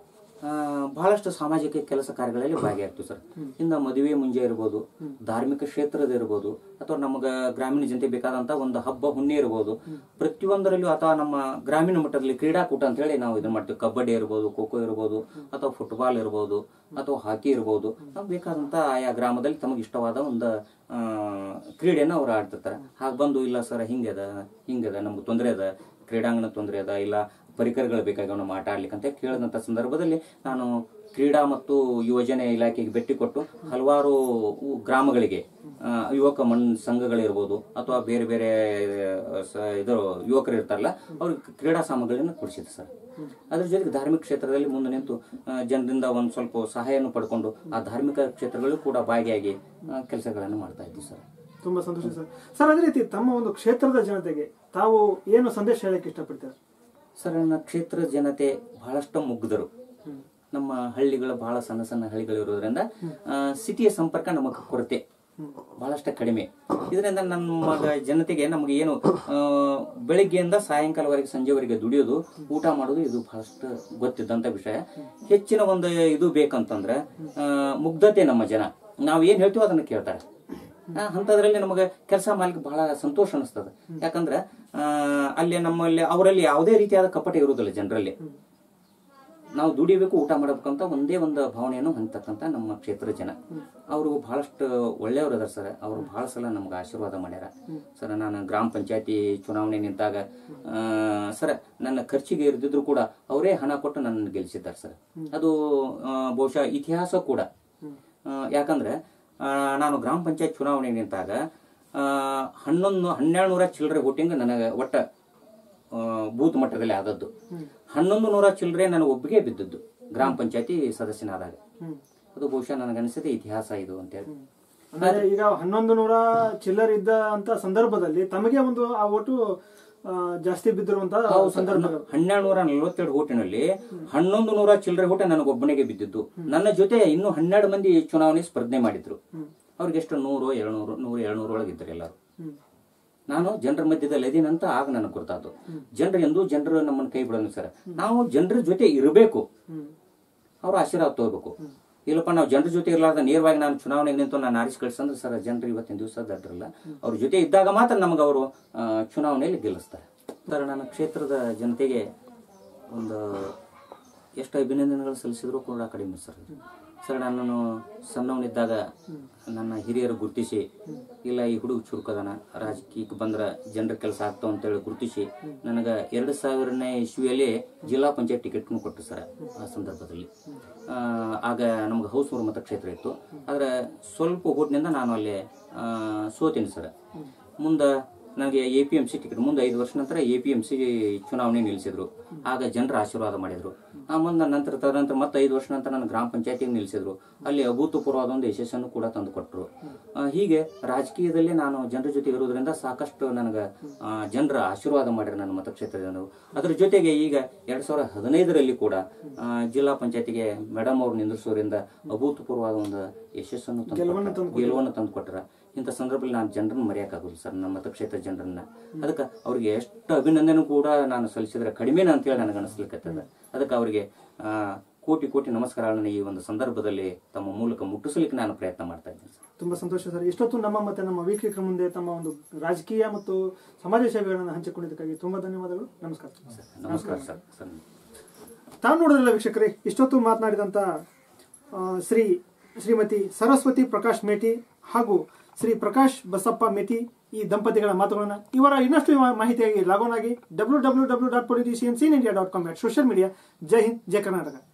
ಆ, ಬಹಳಷ್ಟು ಸಾಮಾಜಿಕ ಕೆಲಸ ಕಾರ್ಯಗಳಲ್ಲಿ ಭಾಗಿಯಾಗ್ತೀವಿ ಸರ್ ಇನ್ನು ಮದುವೆ ಮುಂಜೆ ಇರ್ಬೋದು ಧಾರ್ಮಿಕ ಕ್ಷೇತ್ರದ ಇರ್ಬೋದು ಅಥವಾ ನಮಗ ಗ್ರಾಮೀಣ ಜನತೆ ಬೇಕಾದಂತ ಒಂದು ಹಬ್ಬ ಹುಣ್ಣಿ ಇರ್ಬೋದು ಪ್ರತಿಯೊಂದರಲ್ಲೂ ಅಥವಾ ನಮ್ಮ ಗ್ರಾಮೀಣ ಮಟ್ಟದಲ್ಲಿ ಕ್ರೀಡಾಕೂಟ ಅಂತ ಹೇಳಿ ನಾವು ಇದನ್ನ ಮಾಡ್ತೀವಿ ಕಬಡ್ಡಿ ಇರ್ಬೋದು ಖೋ ಖೋ ಇರ್ಬೋದು ಅಥವಾ ಫುಟ್ಬಾಲ್ ಇರ್ಬೋದು ಅಥವಾ ಹಾಕಿ ಇರ್ಬೋದು ನಾವು ಬೇಕಾದಂತ ಆಯಾ ಗ್ರಾಮದಲ್ಲಿ ತಮಗೆ ಇಷ್ಟವಾದ ಒಂದು ಆ, ಕ್ರೀಡೆನ ಅವ್ರು ಆಡ್ತಿರ್ತಾರೆ ಹಾಗೆ ಬಂದು ಇಲ್ಲ ಸರ್ ಹಿಂಗದ ಹಿಂಗದ ನಮ್ಗೆ ತೊಂದರೆ ಅದ ಕ್ರೀಡಾಂಗಣ ತೊಂದರೆ ಅದ ಇಲ್ಲ ಪರಿಕರಗಳು ಬೇಕಾಗಿ ನಾವು ಆಟ ಆಡ್ಲಿಕ್ಕೆ ಅಂತ ಕೇಳಿದಂಥ ಸಂದರ್ಭದಲ್ಲಿ ನಾನು ಕ್ರೀಡಾ ಮತ್ತು ಯುವಜನೆ ಇಲಾಖೆಗೆ ಭೇಟಿ ಕೊಟ್ಟು ಹಲವಾರು ಉ- ಗ್ರಾಮಗಳಿಗೆ ಆ, ಯುವಕ ಮಣ್ ಸಂಘಗಳಿರ್ಬೋದು ಅಥವಾ ಬೇರೆ ಬೇರೆ ಆ, ಸ- ಇದು ಯುವಕರು ಇರ್ತಾರಲ್ಲ ಅವ್ರಿಗೆ ಕ್ರೀಡಾ ಸಾಮಗ್ರಿಯನ್ನು ಕೊಡಿಸಿದೆ ಸರ್ ಅದ್ರ ಜೊತೆಗೆ ಧಾರ್ಮಿಕ ಕ್ಷೇತ್ರದಲ್ಲಿ ಮುಂದೆ ನಿಂತು ಆ, ಜನರಿಂದ ಒಂದು ಸ್ವಲ್ಪ ಸಹಾಯವನ್ನು ಪಡ್ಕೊಂಡು ಆ ಧಾರ್ಮಿಕ ಕ್ಷೇತ್ರಗಳು ಕೂಡ ಭಾಗಿಯಾಗಿ ಕೆಲಸಗಳನ್ನು ಮಾಡ್ತಾ ಇದ್ದೀವಿ ಸರ್
ತುಂಬಾ ಸಂತೋಷ ಸರ್ ಸರ್ ಅದೇ ರೀತಿ ತಮ್ಮ ಒಂದು ಕ್ಷೇತ್ರದ ಜನತೆಗೆ ತಾವು ಏನು ಸಂದೇಶ ಹೇಳಕ್ಕೆ ಇಷ್ಟಪಡ್ತೀರಾ
ಸರ್ ನನ್ನ ಕ್ಷೇತ್ರದ ಜನತೆ ಬಹಳಷ್ಟು ಮುಗ್ಧರು ನಮ್ಮ ಹಳ್ಳಿಗಳು ಬಹಳ ಸಣ್ಣ ಸಣ್ಣ ಹಳ್ಳಿಗಳು ಇರೋದ್ರಿಂದ ಆ, ಸಿಟಿಯ ಸಂಪರ್ಕ ನಮಗೆ ಕೊರತೆ ಬಹಳಷ್ಟು ಕಡಿಮೆ ಇದರಿಂದ ನಮ್ಮ ಜನತೆಗೆ ನಮಗೆ ಏನು ಆ, ಬೆಳಿಗ್ಗೆಯಿಂದ ಸಾಯಂಕಾಲವರೆಗೆ ಸಂಜೆವರೆಗೆ ದುಡಿಯೋದು ಊಟ ಮಾಡೋದು ಇದು ಬಹಳಷ್ಟು ಗೊತ್ತಿದ್ದಂತ ವಿಷಯ ಹೆಚ್ಚಿನ ಒಂದು ಇದು ಬೇಕಂತಂದ್ರೆ ಆ, ಮುಗ್ಧತೆ ನಮ್ಮ ಜನ ನಾವ್ ಏನ್ ಹೇಳ್ತೀವೋ ಅದನ್ನ ಕೇಳ್ತಾರೆ ಆ, ಅಂಥದ್ರಲ್ಲಿ ನಮಗೆ ಕೆಲಸ ಮಾಡ್ಲಿಕ್ಕೆ ಬಹಳ ಸಂತೋಷ ಅನಿಸ್ತದೆ ಯಾಕಂದ್ರೆ ಆ, ಅಲ್ಲಿ ನಮ್ಮಲ್ಲಿ ಅವರಲ್ಲಿ ಯಾವುದೇ ರೀತಿಯಾದ ಕಪಟ ಇರುವುದಿಲ್ಲ ಜನರಲ್ಲಿ ನಾವು ದುಡಿಬೇಕು ಊಟ ಮಾಡಬೇಕಂತ ಒಂದೇ ಒಂದು ಭಾವನೆಯನ್ನು ಹೊಂದತಕ್ಕಂತ ನಮ್ಮ ಕ್ಷೇತ್ರದ ಜನ ಅವರು ಬಹಳಷ್ಟು ಒಳ್ಳೆಯವರು ಅದಾರ ಸರ್ ಅವರು ಬಹಳ ಸಲ ನಮ್ಗೆ ಆಶೀರ್ವಾದ ಮಾಡ್ಯಾರ ಸರ್ ನಾನು ಗ್ರಾಮ ಪಂಚಾಯತಿ ಚುನಾವಣೆ ನಿಂತಾಗ ಆ, ಸರ್ ನನ್ನ ಖರ್ಚಿಗೆ ಇರ್ದಿದ್ರು ಕೂಡ ಅವರೇ ಹಣ ಕೊಟ್ಟು ನನ್ನ ಗೆಲ್ಲಿಸಿದ್ದಾರೆ ಸರ್ ಅದು ಆ, ಬಹುಶಃ ಇತಿಹಾಸ ಕೂಡ ಆ, ಯಾಕಂದ್ರೆ ಆ, ನಾನು ಗ್ರಾಮ ಪಂಚಾಯತ್ ಚುನಾವಣೆ ನಿಂತಾಗ ಆ, ಹನ್ನೊಂದು ಹನ್ನೆರಡು ನೂರ ಚಿಲ್ಲರೆ ವೋಟಿಂಗ್ ನನಗೆ ಒಟ್ಟ ಆ, ಬೂತ್ ಮಟ್ಟದಲ್ಲಿ ಆದದ್ದು ಹನ್ನೊಂದು ನೂರ ಚಿಲ್ಲರೆ ನನಗೆ ಒಬ್ಬಿಗೆ ಬಿದ್ದದ್ದು ಗ್ರಾಮ ಪಂಚಾಯತಿ ಸದಸ್ಯನಾದಾಗ ಅದು ಬಹುಶಃ ನನಗನ್ಸಿದೆ ಇತಿಹಾಸ ಇದು ಅಂತೇಳಿ
ಅಂದ್ರೆ ಈಗ ಹನ್ನೊಂದು ನೂರ ಚಿಲ್ಲರ್ ಇದ್ದ ಅಂತ ಸಂದರ್ಭದಲ್ಲಿ ತಮಗೆ ಒಂದು ಆ ಓಟು ಆ, ಜಾಸ್ತಿ ಬಿದ್ದಿರುವಂತ ಸಂದರ್ಭಗಳು
ಹನ್ನೆರಡು ನೂರ ನಲವತ್ತೆರಡು ಓಟಿನಲ್ಲಿ ಹನ್ನೊಂದು ನೂರ ಚಿಲ್ಲರೆ ಓಟ ನನಗೊಬ್ಬನಿಗೆ ಬಿದ್ದಿದ್ದು ನನ್ನ ಜೊತೆ ಇನ್ನು ಹನ್ನೆರಡು ಮಂದಿ ಚುನಾವಣೆ ಸ್ಪರ್ಧೆ ಮಾಡಿದ್ರು ಅವ್ರಿಗೆ ಎಷ್ಟು ನೂರು ಏಳ್ನೂರು ನೂರು ಏಳ್ನೂರು ಒಳಗಿದ್ರು ಎಲ್ಲರೂ
ಹ್ಮ್.
ನಾನು ಜನರ ಮಧ್ಯದಲ್ಲಿ ಇದೀನಂತ ಆಗ ನನಗೆ ಗೊತ್ತಾದ್ದು ಜನರು ಎಂದೂ ಜನರು ನಮ್ಮನ್ನು ಕೈ ಬಿಡೋದು ಸರ್ ನಾವು ಜನರ ಜೊತೆ ಇರಬೇಕು
ಹ್ಮ್.
ಅವ್ರ ಆಶೀರ್ವಾದ ತಗೋಬೇಕು ಇಲ್ಲಪ್ಪ ನಾವು ಜನರ ಜೊತೆ ಇರಲಾರ್ದ ನೇರವಾಗಿ ನಾನು ಚುನಾವಣೆಗೆ ನಿಂತು ನಾನು ಆರಿಸಿ ಕಳ್ಸಂದ್ರೆ ಸರ್ ಜನರು ಇವತ್ತಿನ ದಿವಸ ದಡ್ರಲ್ಲ ಅವ್ರ ಜೊತೆ ಇದ್ದಾಗ ಮಾತ್ರ ನಮಗೆ ಅವರು ಆ, ಚುನಾವಣೆಯಲ್ಲಿ ಗೆಲ್ಲಿಸ್ತಾರೆ ಸರ್ ನನ್ನ ಕ್ಷೇತ್ರದ ಜನತೆಗೆ ಒಂದು ಎಷ್ಟು ಅಭಿನಂದನೆಗಳು ಸಲ್ಲಿಸಿದ್ರು ಕೂಡ ಕಡಿಮೆ ಸರ್ ಸರ್ ನಾನು ಸಣ್ಣವನಿದ್ದಾಗ ನನ್ನ ಹಿರಿಯರು ಗುರುತಿಸಿ ಇಲ್ಲ ಈ ಹುಡುಗ ಚುರುಕದನ ರಾಜಕೀಯಕ್ಕೆ ಬಂದ್ರೆ ಜನರ ಕೆಲಸ ಆಗ್ತಾವ ಅಂತೇಳಿ ಗುರುತಿಸಿ ನನಗೆ ಎರಡು ಸಾವಿರನೇ ಇಸ್ವಿಯಲ್ಲಿ ಜಿಲ್ಲಾ ಪಂಚಾಯತ್ ಟಿಕೆಟ್ನು ಕೊಟ್ಟು ಸರ್ ಆ ಸಂದರ್ಭದಲ್ಲಿ ಆ, ಆಗ ನಮ್ಗೆ ಹೌಸೂರು ಮತಕ್ಷೇತ್ರ ಇತ್ತು ಆದ್ರೆ ಸ್ವಲ್ಪ ಓಟ್ನಿಂದ ನಾನು ಅಲ್ಲಿ ಆ, ಸೋತೀನಿ ಸರ್ ಮುಂದೆ ನನಗೆ A P M C ticket ಮುಂದೆ ಐದು ವರ್ಷ ನಂತರ ಎ ಪಿ ಎಂ ಸಿ ಚುನಾವಣೆ ನಿಲ್ಲಿಸಿದ್ರು ಆಗ ಜನರ ಆಶೀರ್ವಾದ ಮಾಡಿದ್ರು ಆ ಮುಂದೆ ನಂತರ ತದನಂತರ ಮತ್ತೆ ಐದು ವರ್ಷ ನಂತರ ನನ್ನ ಗ್ರಾಮ ಪಂಚಾಯತಿಗೆ ನಿಲ್ಲಿಸಿದ್ರು ಅಲ್ಲಿ ಅಭೂತಪೂರ್ವವಾದ ಒಂದು ಯಶಸ್ಸನ್ನು ಕೂಡ ತಂದು ಕೊಟ್ಟರು ಹೀಗೆ ರಾಜಕೀಯದಲ್ಲಿ ನಾನು ಜನರ ಜೊತೆ ಇರೋದ್ರಿಂದ ಸಾಕಷ್ಟು ನನಗೆ ಜನರ ಆಶೀರ್ವಾದ ಮಾಡಿದ್ರು ನನ್ನ ಮತಕ್ಷೇತ್ರದ ಜನರು ಅದ್ರ ಜೊತೆಗೆ ಈಗ ಎರಡ್ ಸಾವಿರದ ಹದಿನೈದರಲ್ಲಿ ಕೂಡ ಆ, ಜಿಲ್ಲಾ ಪಂಚಾಯತಿಗೆ ಮೇಡಮ್ ಅವ್ರು ನಿಂದಿಸೋದ್ರಿಂದ ಅಭೂತಪೂರ್ವವಾದ ಒಂದು ಯಶಸ್ಸನ್ನು ತಂದು ಕೊಟ್ರ. ಗೆಲುವನ್ನು ತಂದು ಕೊಟ್ಟರ ಇಂಥ ಸಂದರ್ಭದಲ್ಲಿ ನಾನು ಜನರನ್ನ ಮರೆಯಕ್ಕಾಗೋದಿಲ್ಲ ಸರ್ ನಮ್ಮ ಮತಕ್ಷೇತ್ರ ಜನರನ್ನ ಅದಕ್ಕೆ ಅವ್ರಿಗೆ ಎಷ್ಟು ಅಭಿನಂದನೆ ಕೂಡ ನಾನು ಸಲ್ಲಿಸಿದ್ರೆ ಕಡಿಮೆನ ಅಂತೇಳಿ ನನಗೆ ಅನಿಸ್ಲಿಕ್ಕತ್ತದ ಅದಕ್ಕೆ ಅವರಿಗೆ ಆ, ಕೋಟಿ ಕೋಟಿ ನಮಸ್ಕಾರಗಳನ್ನ ಈ ಒಂದು ಸಂದರ್ಭದಲ್ಲಿ ತಮ್ಮ ಮೂಲಕ ಮುಟ್ಟಿಸ್ಲಿಕ್ಕೆ ನಾನು ಪ್ರಯತ್ನ ಮಾಡ್ತಾ ಇದ್ದೀನಿ ಸರ್
ತುಂಬಾ ಸಂತೋಷ ಸರ್ ಇಷ್ಟೊತ್ತು ನಮ್ಮ ಮತ್ತೆ ನಮ್ಮ ವೀಕ್ಷಕರ ಮುಂದೆ ತಮ್ಮ ಒಂದು ರಾಜಕೀಯ ಮತ್ತು ಸಮಾಜ ಸೇವೆಗಳನ್ನು ಹಂಚಿಕೊಂಡಿದ್ದಕ್ಕಾಗಿ ತುಂಬಾ ಧನ್ಯವಾದಗಳು ನಮಸ್ಕಾರ
ನಮಸ್ಕಾರ ಸರ್ ಸರ್
ತಾವು ನೋಡಿದ್ರಲ್ಲ ವೀಕ್ಷಕರೇ ಇಷ್ಟೊತ್ತು ಮಾತನಾಡಿದಂತ ಆ, ಶ್ರೀ ಶ್ರೀಮತಿ ಸರಸ್ವತಿ ಪ್ರಕಾಶ್ ಮೇಟಿ ಹಾಗೂ ಶ್ರೀ ಪ್ರಕಾಶ್ ಬಸಪ್ಪ ಮೇಟಿ ಈ ದಂಪತಿಗಳ ಮಾತುಗಳನ್ನ ಇವರ ಇನ್ನಷ್ಟು ಮಾಹಿತಿಯಾಗಿ log on W W W dot politicians in India dot com social media Jai Hind Jai Karnataka